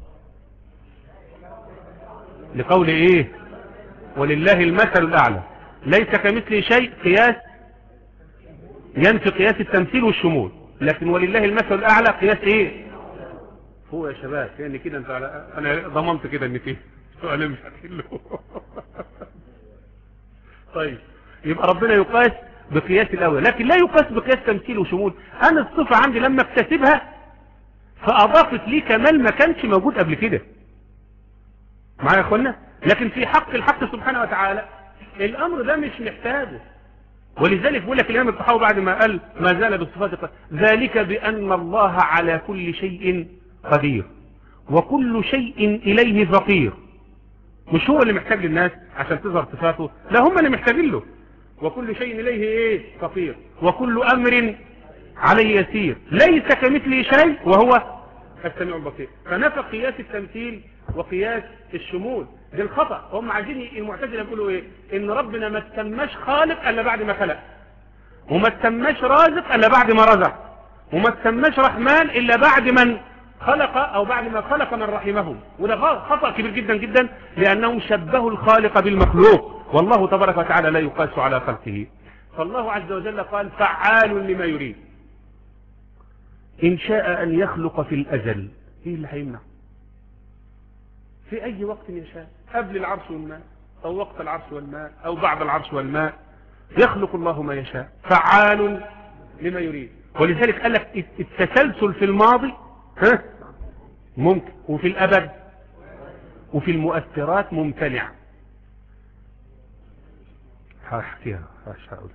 لقول ايه ولله المثل الاعلى ليس كمثله شيء قياس ينفي قياس التمثيل والشمول لكن ولله المثل الاعلى قياس ايه هو يا شباب يعني كده انت على انا ضمنت كده ان فيه سؤال مش هتحله طيب يبقى ربنا يقاس بقياس الاول لكن لا يقاس بقياس تمثيل وشمول انا الصفة عندي لما اكتسبها فاضافت لي كمال ما كانش موجود قبل كده معايا يا اخوانا لكن في حق الحق سبحانه وتعالى الامر ده مش محتاجه ولذلك بيقول لك الامام الطحاوي بعد ما قال ما زال بالصفات ذلك بان الله على كل شيء قدير وكل شيء اليه فقير مش هو اللي محتاج للناس عشان تظهر صفاته لا هم اللي محتاجين له وكل شيء اليه ايه فقير وكل امر عليه يسير ليس كمثله شيء وهو السميع البصير فنفى قياس التمثيل وقياس الشمول دي الخطأ هم عايزين المعتزله يقولوا ايه ان ربنا ما تسماش خالق الا بعد ما خلق وما تسماش رازق الا بعد ما رزق وما تسماش رحمن الا بعد من خلق او بعد ما خلق من رحمه وده خطأ كبير جدا جدا لانهم شبهوا الخالق بالمخلوق والله تبارك وتعالى لا يقاس على خلقه فالله عز وجل قال فعال لما يريد إن شاء أن يخلق في الأزل إيه اللي هيمنع في أي وقت يشاء قبل العرش والماء أو وقت العرش والماء أو بعد العرش والماء يخلق الله ما يشاء فعال لما يريد ولذلك قال لك التسلسل في الماضي ها ممكن وفي الأبد وفي المؤثرات ممتنع هحكيها هقول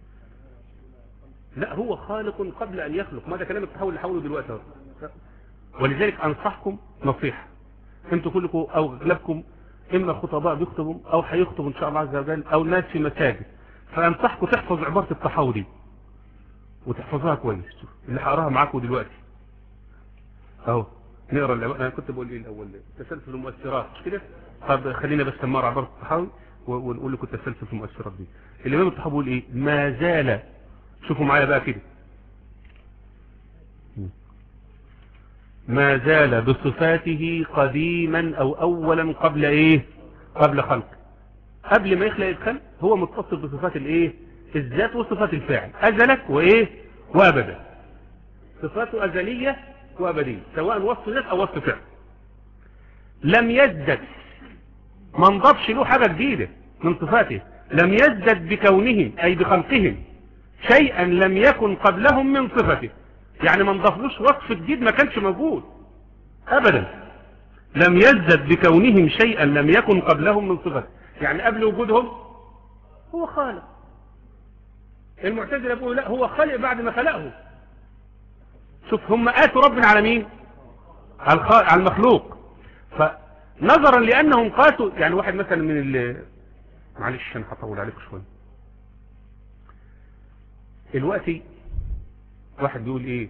لا هو خالق قبل أن يخلق ماذا كلام التحول اللي حوله دلوقتي ولذلك أنصحكم نصيحة انتوا كلكم أو أغلبكم إما خطباء بيخطبوا أو هيخطبوا إن شاء الله عز وجل أو ناس في مساجد فأنصحكم تحفظ عبارة التحول دي وتحفظوها كويس اللي هقراها معاكم دلوقتي اهو نقرا انا كنت بقول ايه الاول تسلسل المؤثرات مش كده طب خلينا بس نمر عباره التحول ونقول لكم التسلسل في المؤثرات دي الامام التحول بيقول ايه ما زال شوفوا معايا بقى كده ما زال بصفاته قديما او اولا قبل ايه قبل خلق قبل ما يخلق الخلق هو متصف بصفات الايه الذات وصفات الفاعل ازلت وايه وابدا صفاته ازلية وابدية سواء وصف ذات او وصف فعل لم يزدد ما انضبش له حاجة جديدة من صفاته لم يزدد بكونهم اي بخلقهم شيئا لم يكن قبلهم من صفته يعني ما نضافلوش وصف جديد ما كانش موجود ابدا لم يزدد بكونهم شيئا لم يكن قبلهم من صفته يعني قبل وجودهم هو خالق المعتزله بيقولوا لا هو خالق بعد ما خلقه شوف هم اتوا ربنا على مين على المخلوق فنظرا لانهم قاسوا يعني واحد مثلا من ال معلش انا هطول عليكم شويه دلوقتي واحد بيقول ايه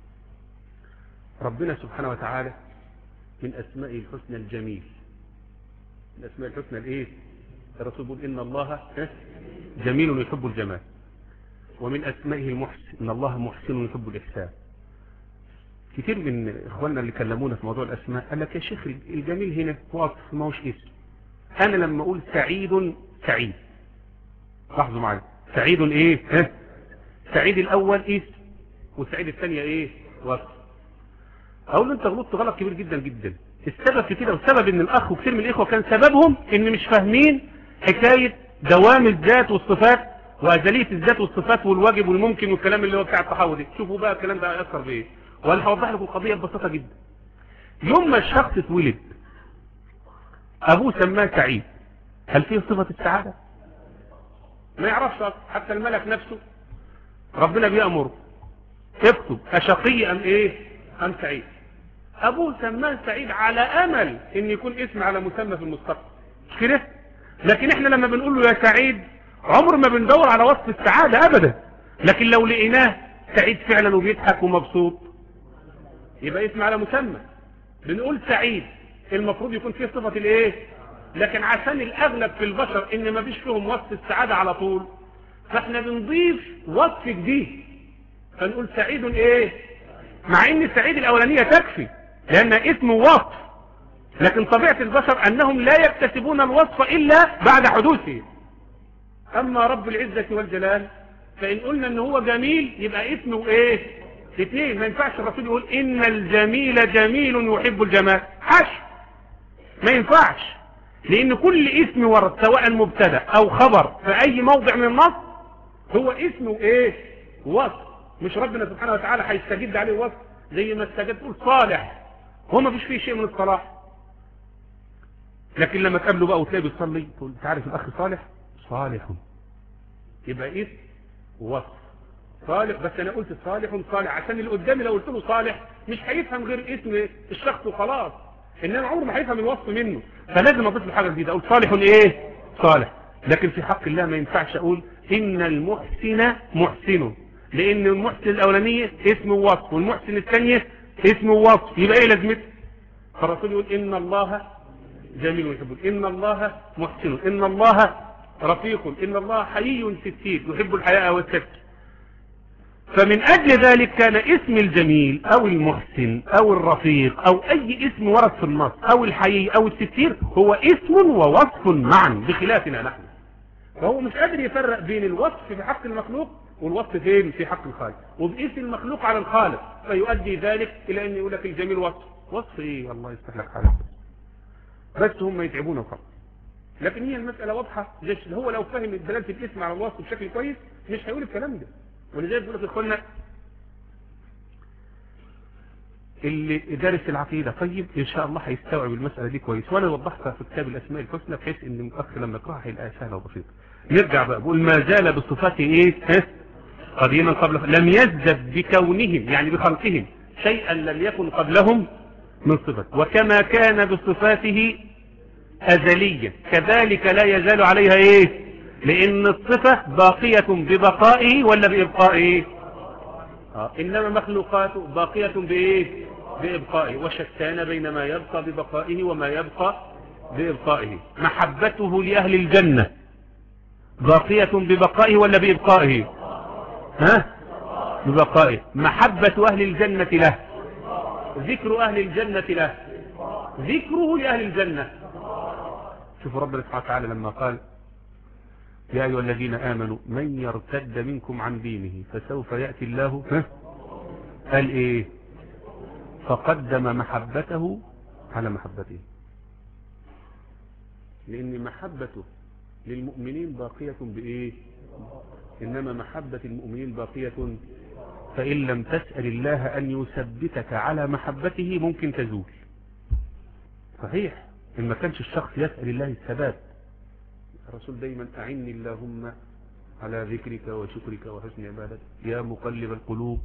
ربنا سبحانه وتعالى من اسمائه الحسنى الجميل من اسماء الحسنى الايه الرسول بيقول ان الله جميل يحب الجمال ومن اسمائه المحسن ان الله محسن يحب الاحسان كتير من اخواننا اللي كلمونا في موضوع الاسماء قال لك يا شيخ الجميل هنا وصف ما هوش اسم انا لما اقول سعيد سعيد لاحظوا معايا سعيد ايه ها سعيد الاول اسم وسعيد الثانية ايه وصف اقول له انت غلطت غلط كبير جدا جدا السبب في كده والسبب ان الاخ وكثير من الاخوة كان سببهم ان مش فاهمين حكاية دوام الذات والصفات وازلية الذات والصفات والواجب والممكن والكلام اللي هو بتاع التحول دي شوفوا بقى الكلام ده هيأثر بايه وانا هوضح لكم القضية ببساطة جدا يوم ما الشخص اتولد ابوه سماه سعيد هل فيه صفة السعادة ما يعرفش حتى الملك نفسه ربنا بيأمره اكتب أشقي أم إيه أم سعيد أبوه سماه سعيد على أمل إن يكون اسم على مسمى في المستقبل مش كده لكن احنا لما بنقول له يا سعيد عمر ما بندور على وصف السعادة أبدا لكن لو لقيناه سعيد فعلا وبيضحك ومبسوط يبقى اسم على مسمى بنقول سعيد المفروض يكون فيه صفة الايه لكن عشان الاغلب في البشر ان ما فيش فيهم وصف السعادة على طول فاحنا بنضيف وصف جديد فنقول سعيد ايه مع ان سعيد الاولانية تكفي لان اسمه وصف لكن طبيعة البشر انهم لا يكتسبون الوصف الا بعد حدوثه اما رب العزة والجلال فان قلنا ان هو جميل يبقى اسمه ايه اثنين ما ينفعش الرسول يقول ان الجميل جميل يحب الجمال حش ما ينفعش لان كل اسم ورد سواء مبتدا او خبر في اي موضع من النص هو اسمه ايه وصف مش ربنا سبحانه وتعالى هيستجد عليه وصف زي ما استجد تقول صالح هو ما فيش فيه شيء من الصلاح لكن لما تقابله بقى وتلاقيه بيصلي تقول انت عارف الاخ صالح صالح يبقى اسم وصف صالح بس انا قلت صالح صالح عشان اللي قدامي لو قلت له صالح مش هيفهم غير اسم الشخص وخلاص انما عمره ما هيفهم الوصف منه فلازم اضيف له حاجه جديده اقول صالح ايه صالح لكن في حق الله ما ينفعش اقول ان المحسن محسن لان المحسن الاولانيه اسم وصف والمحسن الثانيه اسم وصف يبقى ايه لازمته فالرسول يقول ان الله جميل يحب ان الله محسن ان الله رفيق ان الله حيي ستير يحب الحياء والسكت فمن أجل ذلك كان اسم الجميل أو المحسن أو الرفيق أو أي اسم ورد في النص أو الحيي أو الستير هو اسم ووصف معا بخلافنا نحن فهو مش قادر يفرق بين الوصف في حق المخلوق والوصف فين في حق الخالق وبقيس المخلوق على الخالق فيؤدي ذلك إلى أن يقول لك الجميل وصف وصف إيه الله يفتح لك حالك بس هم يتعبون فقط لكن هي المسألة واضحة هو لو فهم دلالة الاسم على الوصف بشكل كويس مش هيقول الكلام ده ولذلك بيقول لك اخوانا اللي دارس العقيدة طيب ان شاء الله هيستوعب المسألة دي كويس وانا وضحتها في كتاب الاسماء الحسنى بحيث ان الاخ لما يقراها هيلاقيها سهلة وبسيطة نرجع بقى بقول ما زال بصفاته ايه ها قديما قبل لم يزدد بكونهم يعني بخلقهم شيئا لم يكن قبلهم من صفة وكما كان بصفاته أزليا كذلك لا يزال عليها ايه لان الصفة باقية ببقائه ولا بإبقائه آه. انما مخلوقاته باقية بايه بإبقائه وشتان بين ما يبقى ببقائه وما يبقى بإبقائه محبته لأهل الجنة باقية ببقائه ولا بإبقائه ها ببقائه محبة أهل الجنة له ذكر أهل الجنة له ذكره لأهل الجنة شوفوا ربنا سبحانه وتعالى لما قال يا أيها الذين آمنوا من يرتد منكم عن دينه فسوف يأتي الله ها؟ قال إيه فقدم محبته على محبته لأن محبته للمؤمنين باقية بإيه إنما محبة المؤمنين باقية فإن لم تسأل الله أن يثبتك على محبته ممكن تزول صحيح إن ما كانش الشخص يسأل الله الثبات الرسول دايما أعني اللهم على ذكرك وشكرك وحسن عبادتك يا مقلب القلوب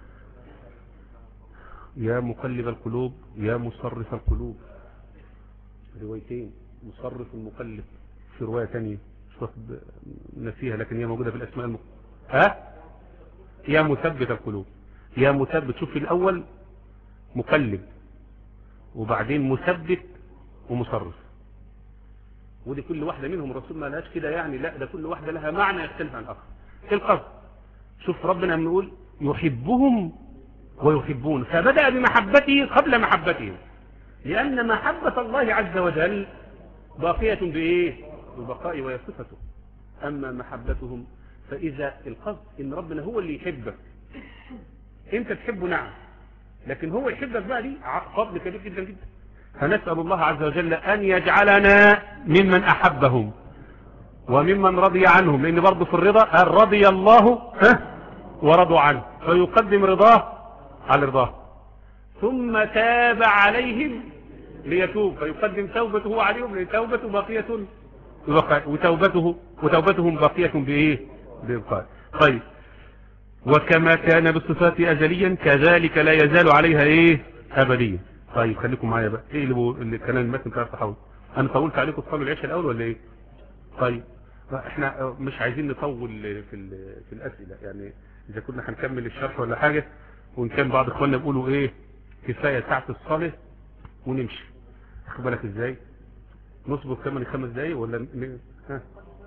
يا مقلب القلوب يا مصرف القلوب روايتين مصرف المقلب في رواية ثانية مش واخد نسيها لكن هي موجودة في الأسماء المق... ها يا مثبت القلوب يا مثبت شوف في الأول مقلب وبعدين مثبت ومصرف ودي كل واحدة منهم الرسول ما لهاش كده يعني لا ده كل واحدة لها معنى يختلف عن الآخر القصد شوف ربنا بنقول يحبهم ويحبون فبدأ بمحبته قبل محبتهم لأن محبة الله عز وجل باقية بإيه ببقاء وهي صفته أما محبتهم فإذا القصد إن ربنا هو اللي يحبك أنت تحبه نعم لكن هو يحبك بقى دي فضل كبير جدا جدا فنسأل الله عز وجل أن يجعلنا ممن أحبهم وممن رضي عنهم لأن برضه في الرضا قال رضي الله ورضوا عنه فيقدم رضاه على رضاه ثم تاب عليهم ليتوب فيقدم توبته عليهم لأن توبته باقية وتوبته وتوبتهم باقية بإيه بإبقاء طيب وكما كان بالصفات أزليا كذلك لا يزال عليها ايه أبديا طيب خليكم معايا بقى ايه اللي, بو... اللي كان المتن بتاع التحول انا طولت عليكم تصلوا العشاء الاول ولا ايه طيب احنا مش عايزين نطول في ال... في الاسئله يعني اذا كنا هنكمل الشرح ولا حاجه وان كان بعض اخواننا بيقولوا ايه كفايه ساعه الصلاه ونمشي خد بالك ازاي نصبر كمان خمس دقايق ولا ن... ها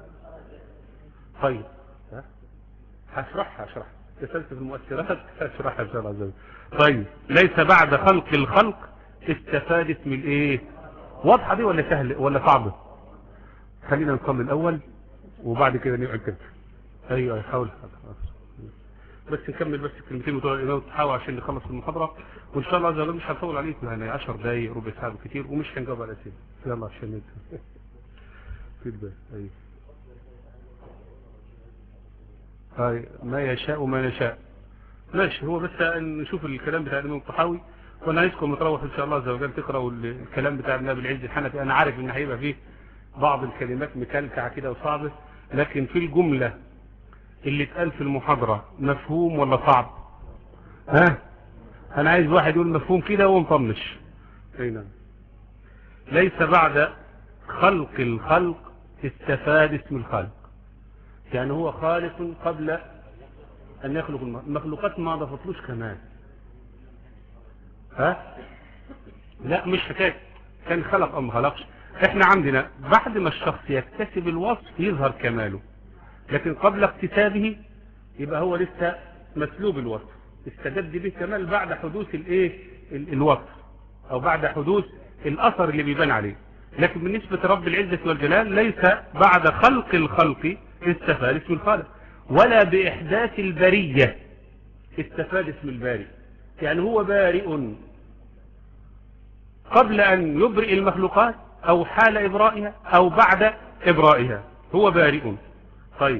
طيب ها هشرحها هشرحها رسالة في المؤثرات هشرحها ان شاء الله عز وجل طيب ليس بعد خلق الخلق استفادت من ايه واضحة دي ولا سهل ولا صعبة خلينا نصلي الاول وبعد كده نقعد كده ايوه حاول بس نكمل بس الكلمتين بتوع الامام التحاوي عشان نخلص المحاضره وان شاء الله عز وجل مش هنطول عليكم يعني 10 دقايق ربع ساعه كتير ومش هنجاوب على الاسئله يلا عشان فيدباك ايوه هاي ما يشاء وما يشاء ماشي هو بس نشوف الكلام بتاع الامام الطحاوي وانا عايزكم نتروح ان شاء الله عز وجل تقراوا الكلام بتاع ابن ابي العز الحنفي انا عارف ان هيبقى فيه بعض الكلمات مكلكعه كده وصعبه لكن في الجمله اللي اتقال في المحاضره مفهوم ولا صعب ها انا عايز واحد يقول مفهوم كده ومطنش هنا ليس بعد خلق الخلق استفاد اسم الخلق يعني هو خالق قبل أن يخلق المخلوقات ما ضفتلوش كمان ها لا مش حكاية كان خلق أو ما خلقش احنا عندنا بعد ما الشخص يكتسب الوصف يظهر كماله لكن قبل اكتسابه يبقى هو لسه مسلوب الوصف استجد به كمال بعد حدوث الايه الوصف او بعد حدوث الاثر اللي بيبان عليه لكن بالنسبة لرب العزة والجلال ليس بعد خلق الخلق استفاد اسم الخالق ولا بإحداث البرية استفاد اسم الباري يعني هو بارئ قبل أن يبرئ المخلوقات أو حال إبرائها أو بعد إبرائها هو بارئ طيب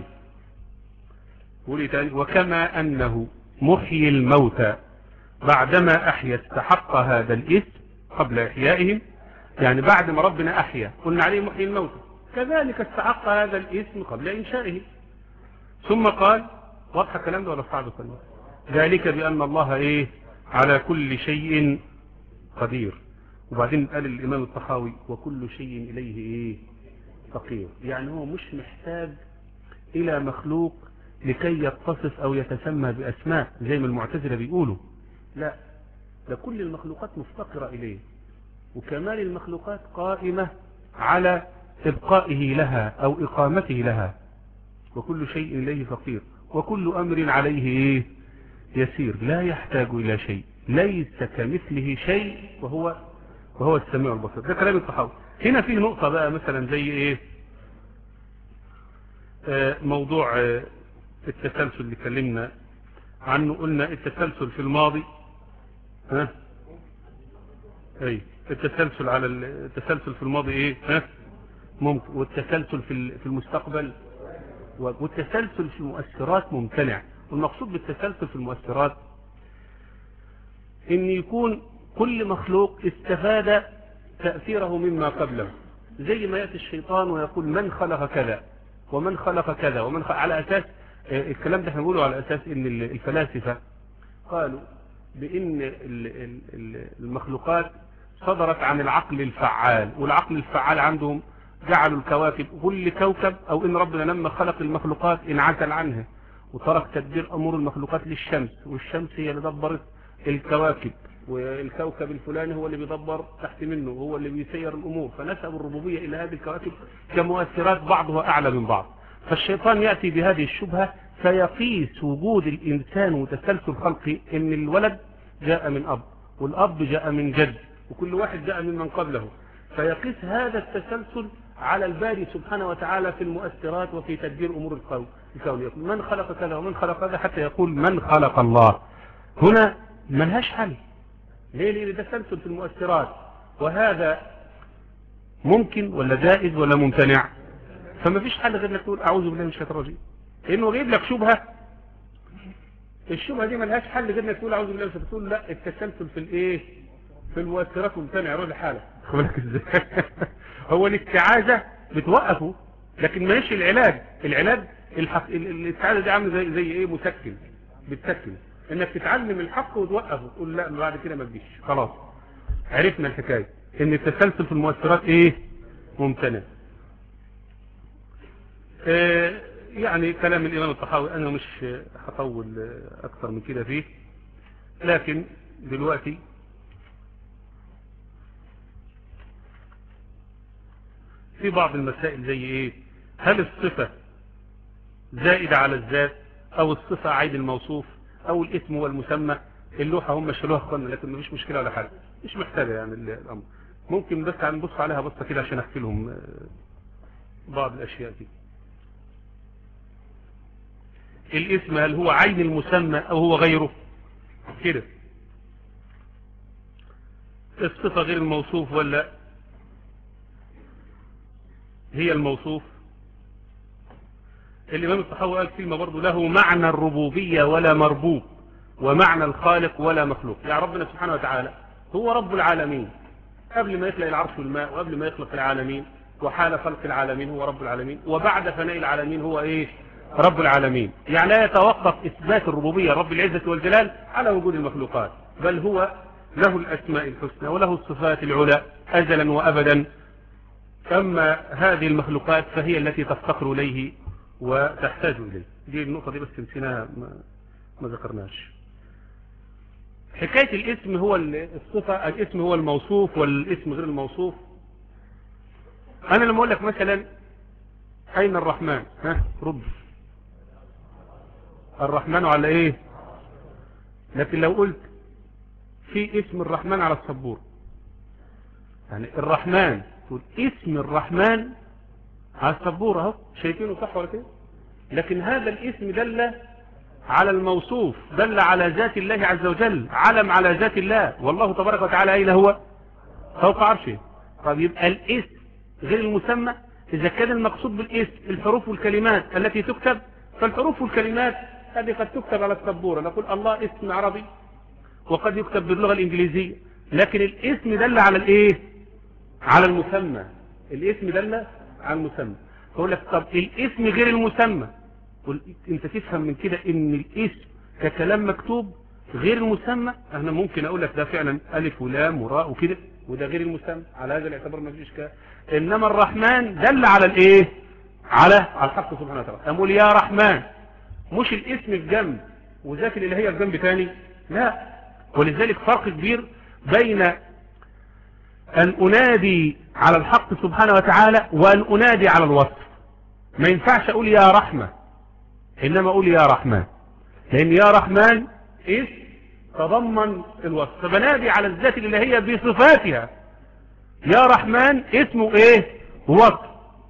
وكما أنه محيي الموتى بعدما أحيا استحق هذا الاسم قبل إحيائهم يعني بعد ما ربنا أحيا قلنا عليه محيي الموتى كذلك استحق هذا الاسم قبل إنشائه ثم قال واضح الكلام ده ولا صعب الكلام ذلك بأن الله إيه على كل شيء قدير وبعدين قال الإمام الطحاوي وكل شيء إليه إيه فقير يعني هو مش محتاج إلى مخلوق لكي يتصف أو يتسمى بأسماء زي ما المعتزلة بيقولوا لا ده كل المخلوقات مفتقرة إليه وكمال المخلوقات قائمة على إبقائه لها أو إقامته لها وكل شيء إليه فقير وكل أمر عليه إيه يسير لا يحتاج إلى شيء ليس كمثله شيء وهو وهو السميع البصير ده كلام الصحابة هنا فيه نقطة بقى مثلا زي إيه آه موضوع آه التسلسل اللي اتكلمنا عنه قلنا التسلسل في الماضي ها اي التسلسل على التسلسل في الماضي ايه ها ممكن والتسلسل في في المستقبل والتسلسل في المؤثرات ممتنع والمقصود بالتسلسل في المؤثرات ان يكون كل مخلوق استفاد تأثيره مما قبله زي ما يأتي الشيطان ويقول من خلق كذا ومن خلق كذا ومن خلق على أساس الكلام ده احنا بنقوله على أساس ان الفلاسفة قالوا بان المخلوقات صدرت عن العقل الفعال والعقل الفعال عندهم جعلوا الكواكب كل كوكب او ان ربنا لما خلق المخلوقات انعزل عنها وترك تدبير امور المخلوقات للشمس والشمس هي اللي دبرت الكواكب والكوكب الفلاني هو اللي بيدبر تحت منه هو اللي بيسير الامور فنسبوا الربوبية الى هذه الكواكب كمؤثرات بعضها اعلى من بعض فالشيطان يأتي بهذه الشبهة فيقيس وجود الانسان وتسلسل خلقي ان الولد جاء من اب والاب جاء من جد وكل واحد جاء ممن قبله فيقيس هذا التسلسل على الباري سبحانه وتعالى في المؤثرات وفي تدبير أمور الكون يقول من خلق كذا ومن خلق كذا حتى يقول من خلق الله هنا ملهاش حل ليه ليه ده تسلسل في المؤثرات وهذا ممكن ولا جائز ولا ممتنع فما فيش حل غير انك تقول اعوذ بالله من الشيطان الرجيم لانه جايب لك شبهه الشبهه دي ملهاش حل غير انك تقول اعوذ بالله من الشيطان تقول لا التسلسل في الايه في المؤثرات ممتنع روح لحاله بالك ازاي هو الاستعاذة بتوقفه لكن ماشي العلاج العلاج الحق... الاستعاذة دي عامله زي زي ايه مسكن بتسكن انك تتعلم الحق وتوقفه تقول لا بعد كده ما تجيش خلاص عرفنا الحكاية ان التسلسل في المؤثرات ايه ممتنع آه يعني كلام الامام الطحاوي انا مش هطول اكثر من كده فيه لكن دلوقتي في بعض المسائل زي ايه هل الصفة زائدة على الذات او الصفة عين الموصوف او الاسم والمسمى اللوحة هم شالوها اخوانا لكن مفيش مشكلة ولا حاجة مش محتاجة يعني الامر ممكن بس هنبص عليها بصة كده عشان احكي لهم بعض الاشياء دي الاسم هل هو عين المسمى او هو غيره كده الصفة غير الموصوف ولا هي الموصوف الإمام الصحاوي قال كلمة برضو له معنى الربوبية ولا مربوب ومعنى الخالق ولا مخلوق يعني ربنا سبحانه وتعالى هو رب العالمين قبل ما يخلق العرش والماء وقبل ما يخلق العالمين وحال خلق العالمين هو رب العالمين وبعد فناء العالمين هو ايه رب العالمين يعني لا يتوقف إثبات الربوبية رب العزة والجلال على وجود المخلوقات بل هو له الأسماء الحسنى وله الصفات العلى أزلا وأبدا أما هذه المخلوقات فهي التي تفتقر إليه وتحتاج إليه دي النقطة دي بس نسيناها ما, ما ذكرناش حكاية الاسم هو الصفة الاسم هو الموصوف والاسم غير الموصوف أنا لما أقول لك مثلا أين الرحمن ها رد الرحمن على إيه لكن لو قلت في اسم الرحمن على السبور يعني الرحمن تقول اسم الرحمن على السبورة اهو شايفينه صح ولا كده لكن هذا الاسم دل على الموصوف دل على ذات الله عز وجل علم على ذات الله والله تبارك وتعالى أين هو فوق عرشه طب يبقى الاسم غير المسمى إذا كان المقصود بالاسم الحروف والكلمات التي تكتب فالحروف والكلمات هذه قد تكتب على السبورة نقول الله اسم عربي وقد يكتب باللغة الإنجليزية لكن الاسم دل على الايه على المسمى الاسم دل على المسمى فقول لك طب الاسم غير المسمى قل انت تفهم من كده ان الاسم ككلام مكتوب غير المسمى انا ممكن اقول لك ده فعلا الف ولام وراء وكده وده غير المسمى على هذا الاعتبار ما فيش اشكال انما الرحمن دل على الايه على على الحق سبحانه وتعالى اقول يا رحمن مش الاسم في جنب وذاك الالهيه في جنب تاني لا ولذلك فرق كبير بين أن أنادي على الحق سبحانه وتعالى وأن أنادي على الوصف ما ينفعش أقول يا رحمة إنما أقول يا رحمن لأن يا رحمن إيش تضمن الوصف فبنادي على الذات الإلهية بصفاتها يا رحمن اسمه إيه وصف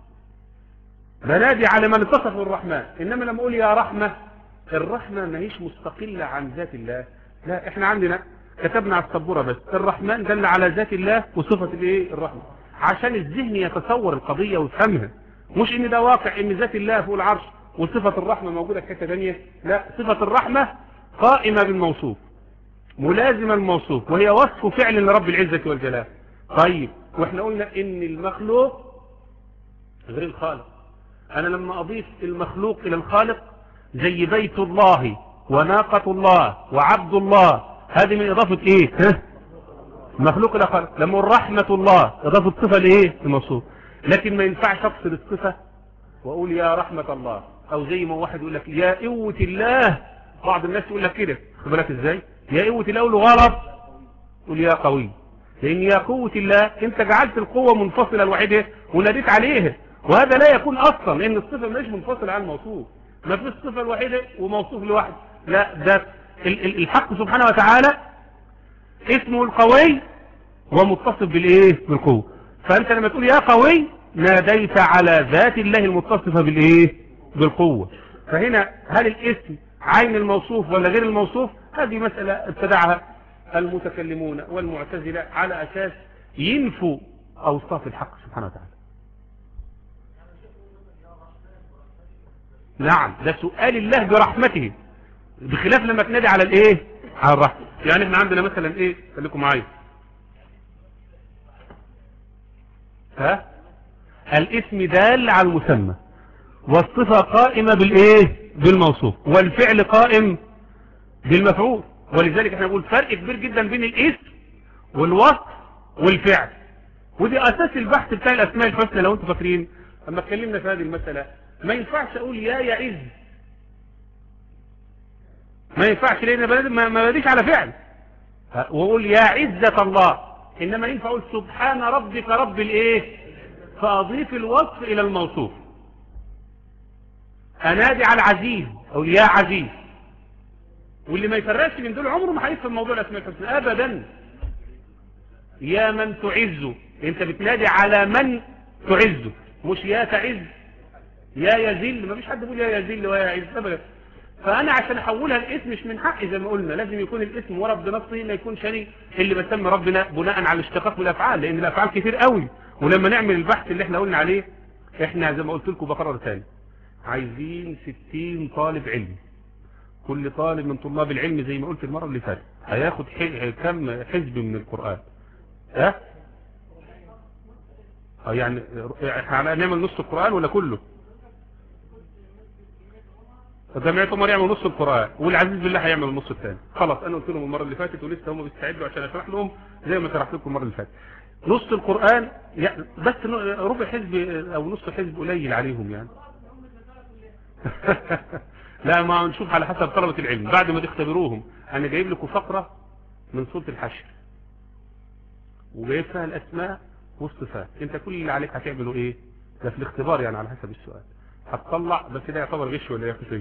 بنادي على من اتصف بالرحمن إنما لما أقول يا رحمة الرحمة ما هيش مستقلة عن ذات الله لا احنا عندنا كتبنا على السبورة بس الرحمن دل على ذات الله وصفة الايه الرحمة عشان الذهن يتصور القضية ويفهمها مش ان ده واقع ان ذات الله فوق العرش وصفة الرحمة موجودة في حتة ثانيه لا صفة الرحمة قائمة بالموصوف ملازمة الموصوف وهي وصف فعل لرب العزة والجلال طيب واحنا قلنا ان المخلوق غير الخالق انا لما اضيف المخلوق الى الخالق زي بيت الله وناقة الله وعبد الله هذه من اضافة ايه ها؟ مخلوق الى خالق لما رحمة الله اضافة صفة لايه الموصوف لكن ما ينفعش افصل الصفة واقول يا رحمة الله او زي ما واحد يقول لك يا قوة الله بعض الناس يقول لك كده خد بالك ازاي يا قوة الله له غلط قول يا قوي لان يا قوة الله انت جعلت القوة منفصلة لوحدها وناديت عليها وهذا لا يكون اصلا لان الصفة مش منفصلة عن الموصوف ما فيش صفة الوحيدة وموصوف لوحده لا ده الحق سبحانه وتعالى اسمه القوي ومتصف بالايه بالقوة فانت لما تقول يا قوي ناديت على ذات الله المتصفة بالايه بالقوة فهنا هل الاسم عين الموصوف ولا غير الموصوف هذه مسألة ابتدعها المتكلمون والمعتزلة على اساس ينفوا اوصاف الحق سبحانه وتعالى نعم ده سؤال الله برحمته بخلاف لما تنادي على الايه على الرحمة يعني احنا عندنا مثلا ايه خليكم معايا ها الاسم دال على المسمى والصفة قائمة بالايه بالموصوف والفعل قائم بالمفعول ولذلك احنا نقول فرق كبير جدا بين الاسم والوصف والفعل ودي اساس البحث بتاع الاسماء الحسنى لو انتم فاكرين اما اتكلمنا في هذه المسألة ما ينفعش اقول يا يعز ما ينفعش لان ما بديش على فعل واقول يا عزة الله انما ينفع اقول سبحان ربك رب الايه فاضيف الوصف الى الموصوف انادي على العزيز او يا عزيز واللي ما يفرقش من دول عمره ما هيفهم موضوع الاسماء الحسنى ابدا يا من تعز انت بتنادي على من تعز مش يا تعز يا يذل ما فيش حد بيقول يا يذل ويا يعز ابدا فانا عشان احولها الاسم مش من حقي زي ما قلنا لازم يكون الاسم ورب بنفسه ما يكونش انا اللي بسمي ربنا بناء على الاشتقاق بالافعال لان الافعال كتير قوي ولما نعمل البحث اللي احنا قلنا عليه احنا زي ما قلت لكم بكرر ثاني عايزين 60 طالب علم كل طالب من طلاب العلم زي ما قلت المرة اللي فاتت هياخد كم حزب من القرآن اه اه يعني احنا هنعمل نص القرآن ولا كله جمعية عمر يعمل نص القرآن والعزيز بالله هيعمل النص الثاني خلاص انا قلت لهم المرة اللي فاتت ولسه هم بيستعدوا عشان اشرح لهم زي ما شرحت لكم المرة اللي فاتت نص القرآن يعني بس ربع حزب او نص حزب قليل عليهم يعني لا ما نشوف على حسب طلبة العلم بعد ما تختبروهم انا جايب لكم فقرة من سورة الحشر وجايب فيها الاسماء والصفات انت كل اللي عليك هتعمله ايه ده في الاختبار يعني على حسب السؤال هتطلع بس ده يعتبر غش ولا ايه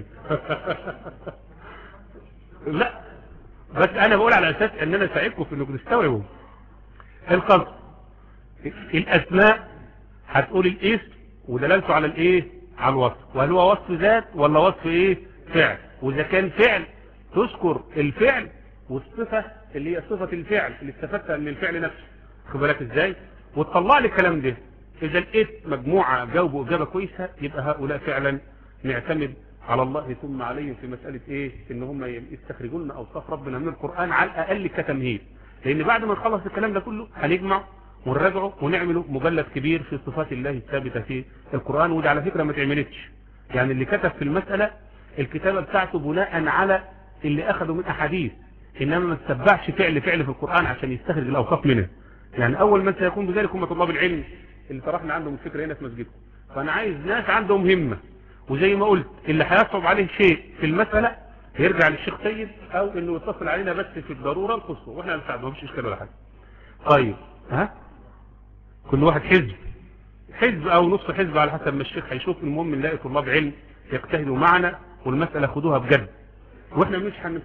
لا بس انا بقول على اساس ان انا ساعدكم في انكم تستوعبوا القصد الاسماء هتقول الاسم ودلالته على الايه على الوصف وهل هو وصف ذات ولا وصف ايه فعل واذا كان فعل تذكر الفعل والصفة اللي هي صفة الفعل اللي استفدتها من الفعل نفسه خد بالك ازاي وتطلع لي الكلام ده اذا لقيت مجموعة جاوبوا اجابة كويسة يبقى هؤلاء فعلا نعتمد على الله ثم عليهم في مسألة ايه ان هم يستخرجوا لنا اوصاف ربنا من القرآن على الاقل كتمهيد لان بعد ما نخلص الكلام ده كله هنجمع ونراجعه ونعمله مجلد كبير في صفات الله الثابتة في القرآن وده على فكرة ما تعملتش يعني اللي كتب في المسألة الكتابة بتاعته بناء على اللي اخذوا من احاديث انما ما تتبعش فعل فعل في القرآن عشان يستخرج الاوصاف منه يعني اول من سيكون بذلك هم طلاب العلم اللي طرحنا عندهم الفكرة هنا في مسجدكم فانا عايز ناس عندهم همة وزي ما قلت اللي هيصعب عليه شيء في المسألة يرجع للشيخ سيد او انه يتصل علينا بس في الضرورة القصوى واحنا هنساعده ما فيش اشكال ولا حاجة طيب ها كل واحد حزب حزب او نص حزب على حسب ما الشيخ هيشوف المهم نلاقي طلاب علم يجتهدوا معنا والمسألة خدوها بجد واحنا مش هن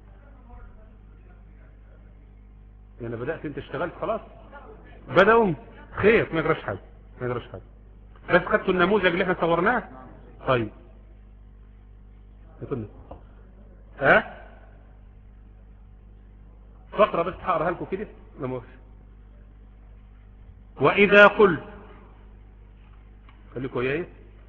يعني بدأت انت اشتغلت خلاص بدأوا خير ما يجراش حاجة ما يجراش حاجة بس خدتوا النموذج اللي احنا صورناه طيب يقولنا ها فقرة بس هقراها لكم كده نموذج وإذا قلت خليكم وياي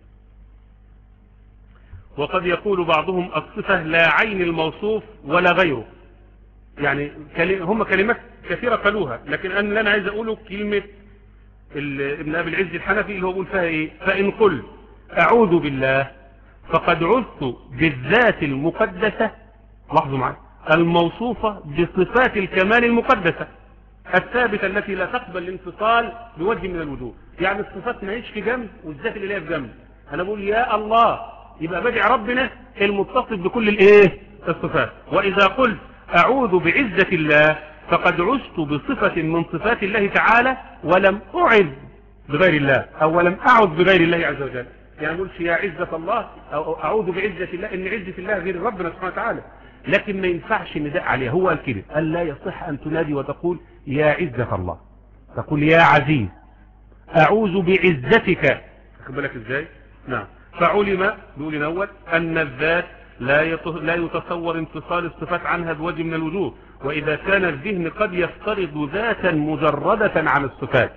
وقد يقول بعضهم الصفة لا عين الموصوف ولا غيره يعني هم كلمات كثيرة قالوها لكن أنا اللي أنا عايز أقوله كلمة ابن أبي العز الحنفي اللي هو بيقول فيها إيه فإن قل أعوذ بالله فقد عذت بالذات المقدسة لاحظوا معي الموصوفة بصفات الكمال المقدسة الثابتة التي لا تقبل الانفصال بوجه من الوجوه يعني الصفات ما هيش في جنب والذات اللي ليها في جنب انا بقول يا الله يبقى بدع ربنا المتصف بكل الايه الصفات واذا قلت اعوذ بعزة الله فقد عزت بصفة من صفات الله تعالى ولم اعذ بغير الله او ولم اعذ بغير الله عز وجل يعني نقولش يا عزة الله او اعوذ بعزة الله ان عزة الله غير ربنا سبحانه وتعالى لكن ما ينفعش نداء عليها هو قال كده قال لا يصح ان تنادي وتقول يا عزة الله تقول يا عزيز اعوذ بعزتك خد بالك ازاي نعم فعلم بيقول الاول ان الذات لا لا يتصور انفصال الصفات عنها بوجه من الوجوه واذا كان الذهن قد يفترض ذاتا مجردة عن الصفات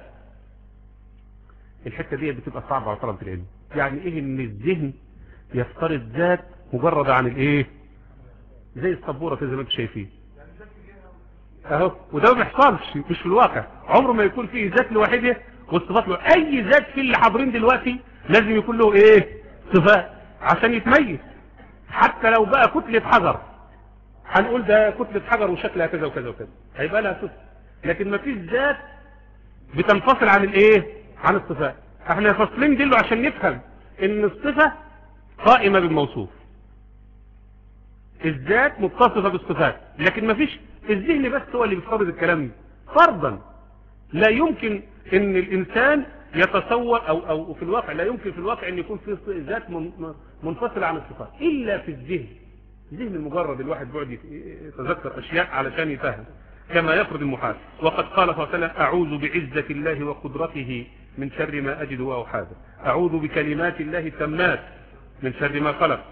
الحتة دي بتبقى صعبة على طلبة العلم يعني ايه ان الذهن يفترض ذات مجردة عن الايه زي السبورة كده زي ما انتم شايفين اهو وده ما بيحصلش مش في الواقع عمره ما يكون فيه ذات لوحده والصفات له اي ذات في اللي حاضرين دلوقتي لازم يكون له ايه صفات عشان يتميز حتى لو بقى كتلة حجر هنقول ده كتلة حجر وشكلها كذا وكذا وكذا هيبقى لها صفة لكن ما فيش ذات بتنفصل عن الايه عن الصفات احنا فاصلين دي عشان نفهم ان الصفة قائمة بالموصوف الذات متصفة بالصفات لكن ما فيش الذهن بس هو اللي بيفترض الكلام ده فرضا لا يمكن ان الانسان يتصور او او في الواقع لا يمكن في الواقع ان يكون في ذات منفصلة عن الصفات الا في الذهن ذهن المجرد الواحد بعد يتذكر اشياء علشان يفهم كما يفرض المحال وقد قال صلى الله عليه وسلم اعوذ بعزة الله وقدرته من شر ما اجد واحاذر اعوذ بكلمات الله التامات من شر ما خلق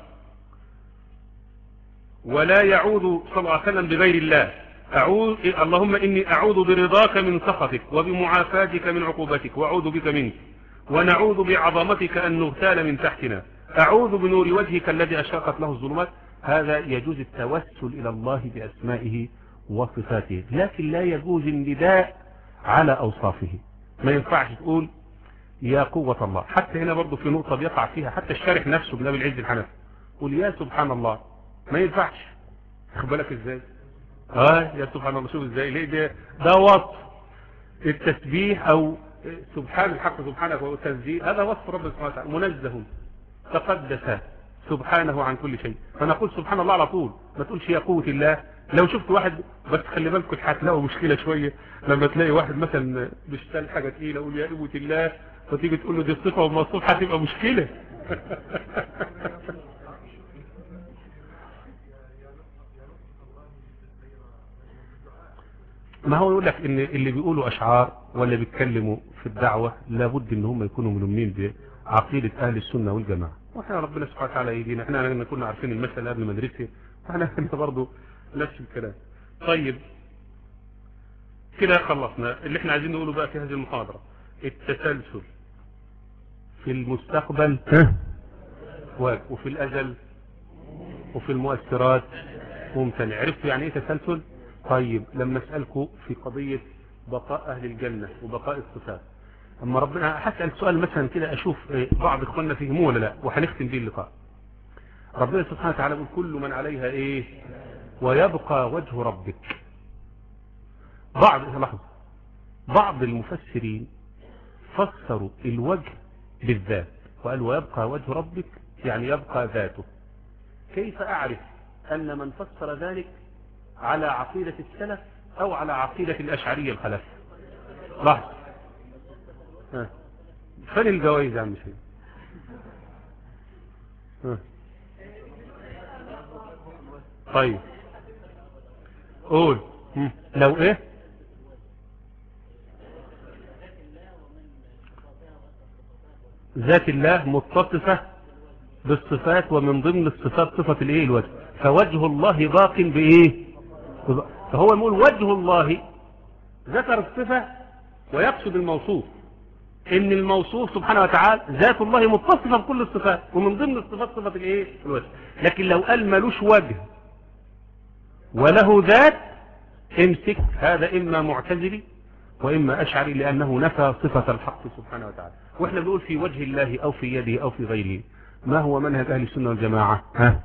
ولا يعود صلى الله عليه وسلم بغير الله أعوذ اللهم إني أعوذ برضاك من سخطك وبمعافاتك من عقوبتك وأعوذ بك منك ونعوذ بعظمتك أن نغتال من تحتنا أعوذ بنور وجهك الذي أشرقت له الظلمات هذا يجوز التوسل إلى الله بأسمائه وصفاته لكن لا يجوز النداء على أوصافه ما ينفعش تقول يا قوة الله حتى هنا برضو في نقطة بيقع فيها حتى الشارح نفسه بنبي العز الحنفي قل يا سبحان الله ما ينفعش بالك ازاي اه يا سبحان الله شوف ازاي ليه ده ده وصف التسبيح او سبحان الحق سبحانه وتنزيه هذا وصف رب سبحانه وتعالى منزه تقدس سبحانه عن كل شيء فنقول سبحان الله على طول ما تقولش يا قوة الله لو شفت واحد بس خلي بالكم هتلاقوا مشكلة شوية لما تلاقي واحد مثلا بيشتغل حاجة تقيلة يقول يا قوة الله فتيجي تقول له دي الصفة والموصوف هتبقى مشكلة ما هو يقول لك ان اللي بيقولوا اشعار ولا بيتكلموا في الدعوة لابد ان هم يكونوا ملمين بعقيدة اهل السنة والجماعة واحنا ربنا سبحانه وتعالى يدينا احنا كنا عارفين المسألة قبل ما ندرسها واحنا انت برضه نفس الكلام طيب كده خلصنا اللي احنا عايزين نقوله بقى في هذه المحاضرة التسلسل في المستقبل وفي الأجل وفي المؤثرات ممتنع عرفتوا يعني ايه تسلسل طيب لما اسألكم في قضية بقاء أهل الجنة وبقاء الصفات أما ربنا هسأل سؤال مثلا كده أشوف بعض إخواننا فهموه ولا لا وهنختم به اللقاء ربنا سبحانه وتعالى يقول كل من عليها إيه ويبقى وجه ربك بعض لحظة بعض المفسرين فسروا الوجه بالذات وقال ويبقى وجه ربك يعني يبقى ذاته كيف أعرف أن من فسر ذلك على عقيدة السلف أو على عقيدة الأشعرية الخلف لحظة فين الجوائز يا عم شيء طيب قول لو ايه ذات الله متصفة بالصفات ومن ضمن الصفات صفة الايه الوجه فوجه الله باق بايه فهو يقول وجه الله ذكر الصفة ويقصد الموصوف ان الموصوف سبحانه وتعالى ذات الله متصفة بكل الصفات ومن ضمن الصفات صفة الايه الوجه لكن لو قال ملوش وجه وله ذات امسك هذا اما معتزلي واما اشعري لانه نفى صفة الحق سبحانه وتعالى واحنا بنقول في وجه الله او في يده او في غيره ما هو منهج اهل السنة والجماعة ها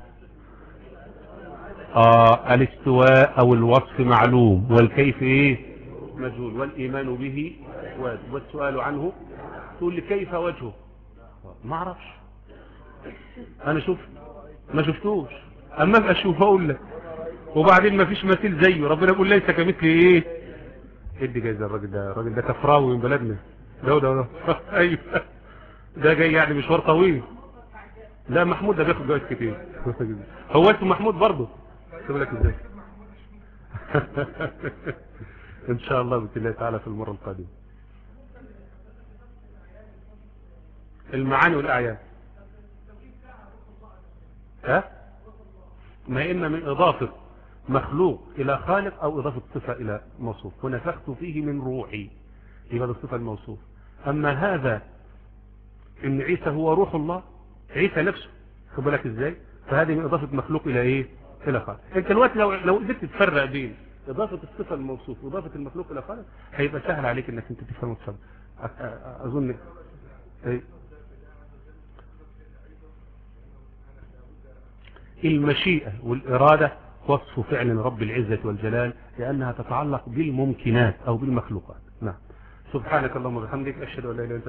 آه الاستواء او الوصف معلوم والكيف ايه مجهول والايمان به واجب والسؤال عنه تقول لي كيف وجهه ما اعرفش انا شوف ما شفتوش اما ابقى اشوف اقول لك وبعدين ما فيش مثيل زيه ربنا يقول ليس كمثل ايه ادي جايزه الراجل ده الراجل ده كفراوي من بلدنا ده ده ده ايوه ده جاي يعني مشوار طويل لا محمود ده بياخد جوائز كتير هو اسمه محمود برضه اكتب لك ازاي ان شاء الله باذن الله تعالى في المره القادمه المعاني والاعيان ها ما اما من اضافه مخلوق الى خالق او اضافه صفه الى موصوف ونفخت فيه من روحي يبقى الصفه الموصوف اما هذا ان عيسى هو روح الله عيسى نفسه خد بالك ازاي فهذه من اضافه مخلوق الى ايه الى خالق انت الوقت لو لو قدرت تفرق بين اضافه الصفه الموصوف واضافه المخلوق الى خالق هيبقى سهل عليك انك انت تفهم وتفهم اظن ايه المشيئة والإرادة وصف فعل رب العزة والجلال لأنها تتعلق بالممكنات أو بالمخلوقات نعم سبحانك اللهم وبحمدك أشهد أن لا إله إلا أنت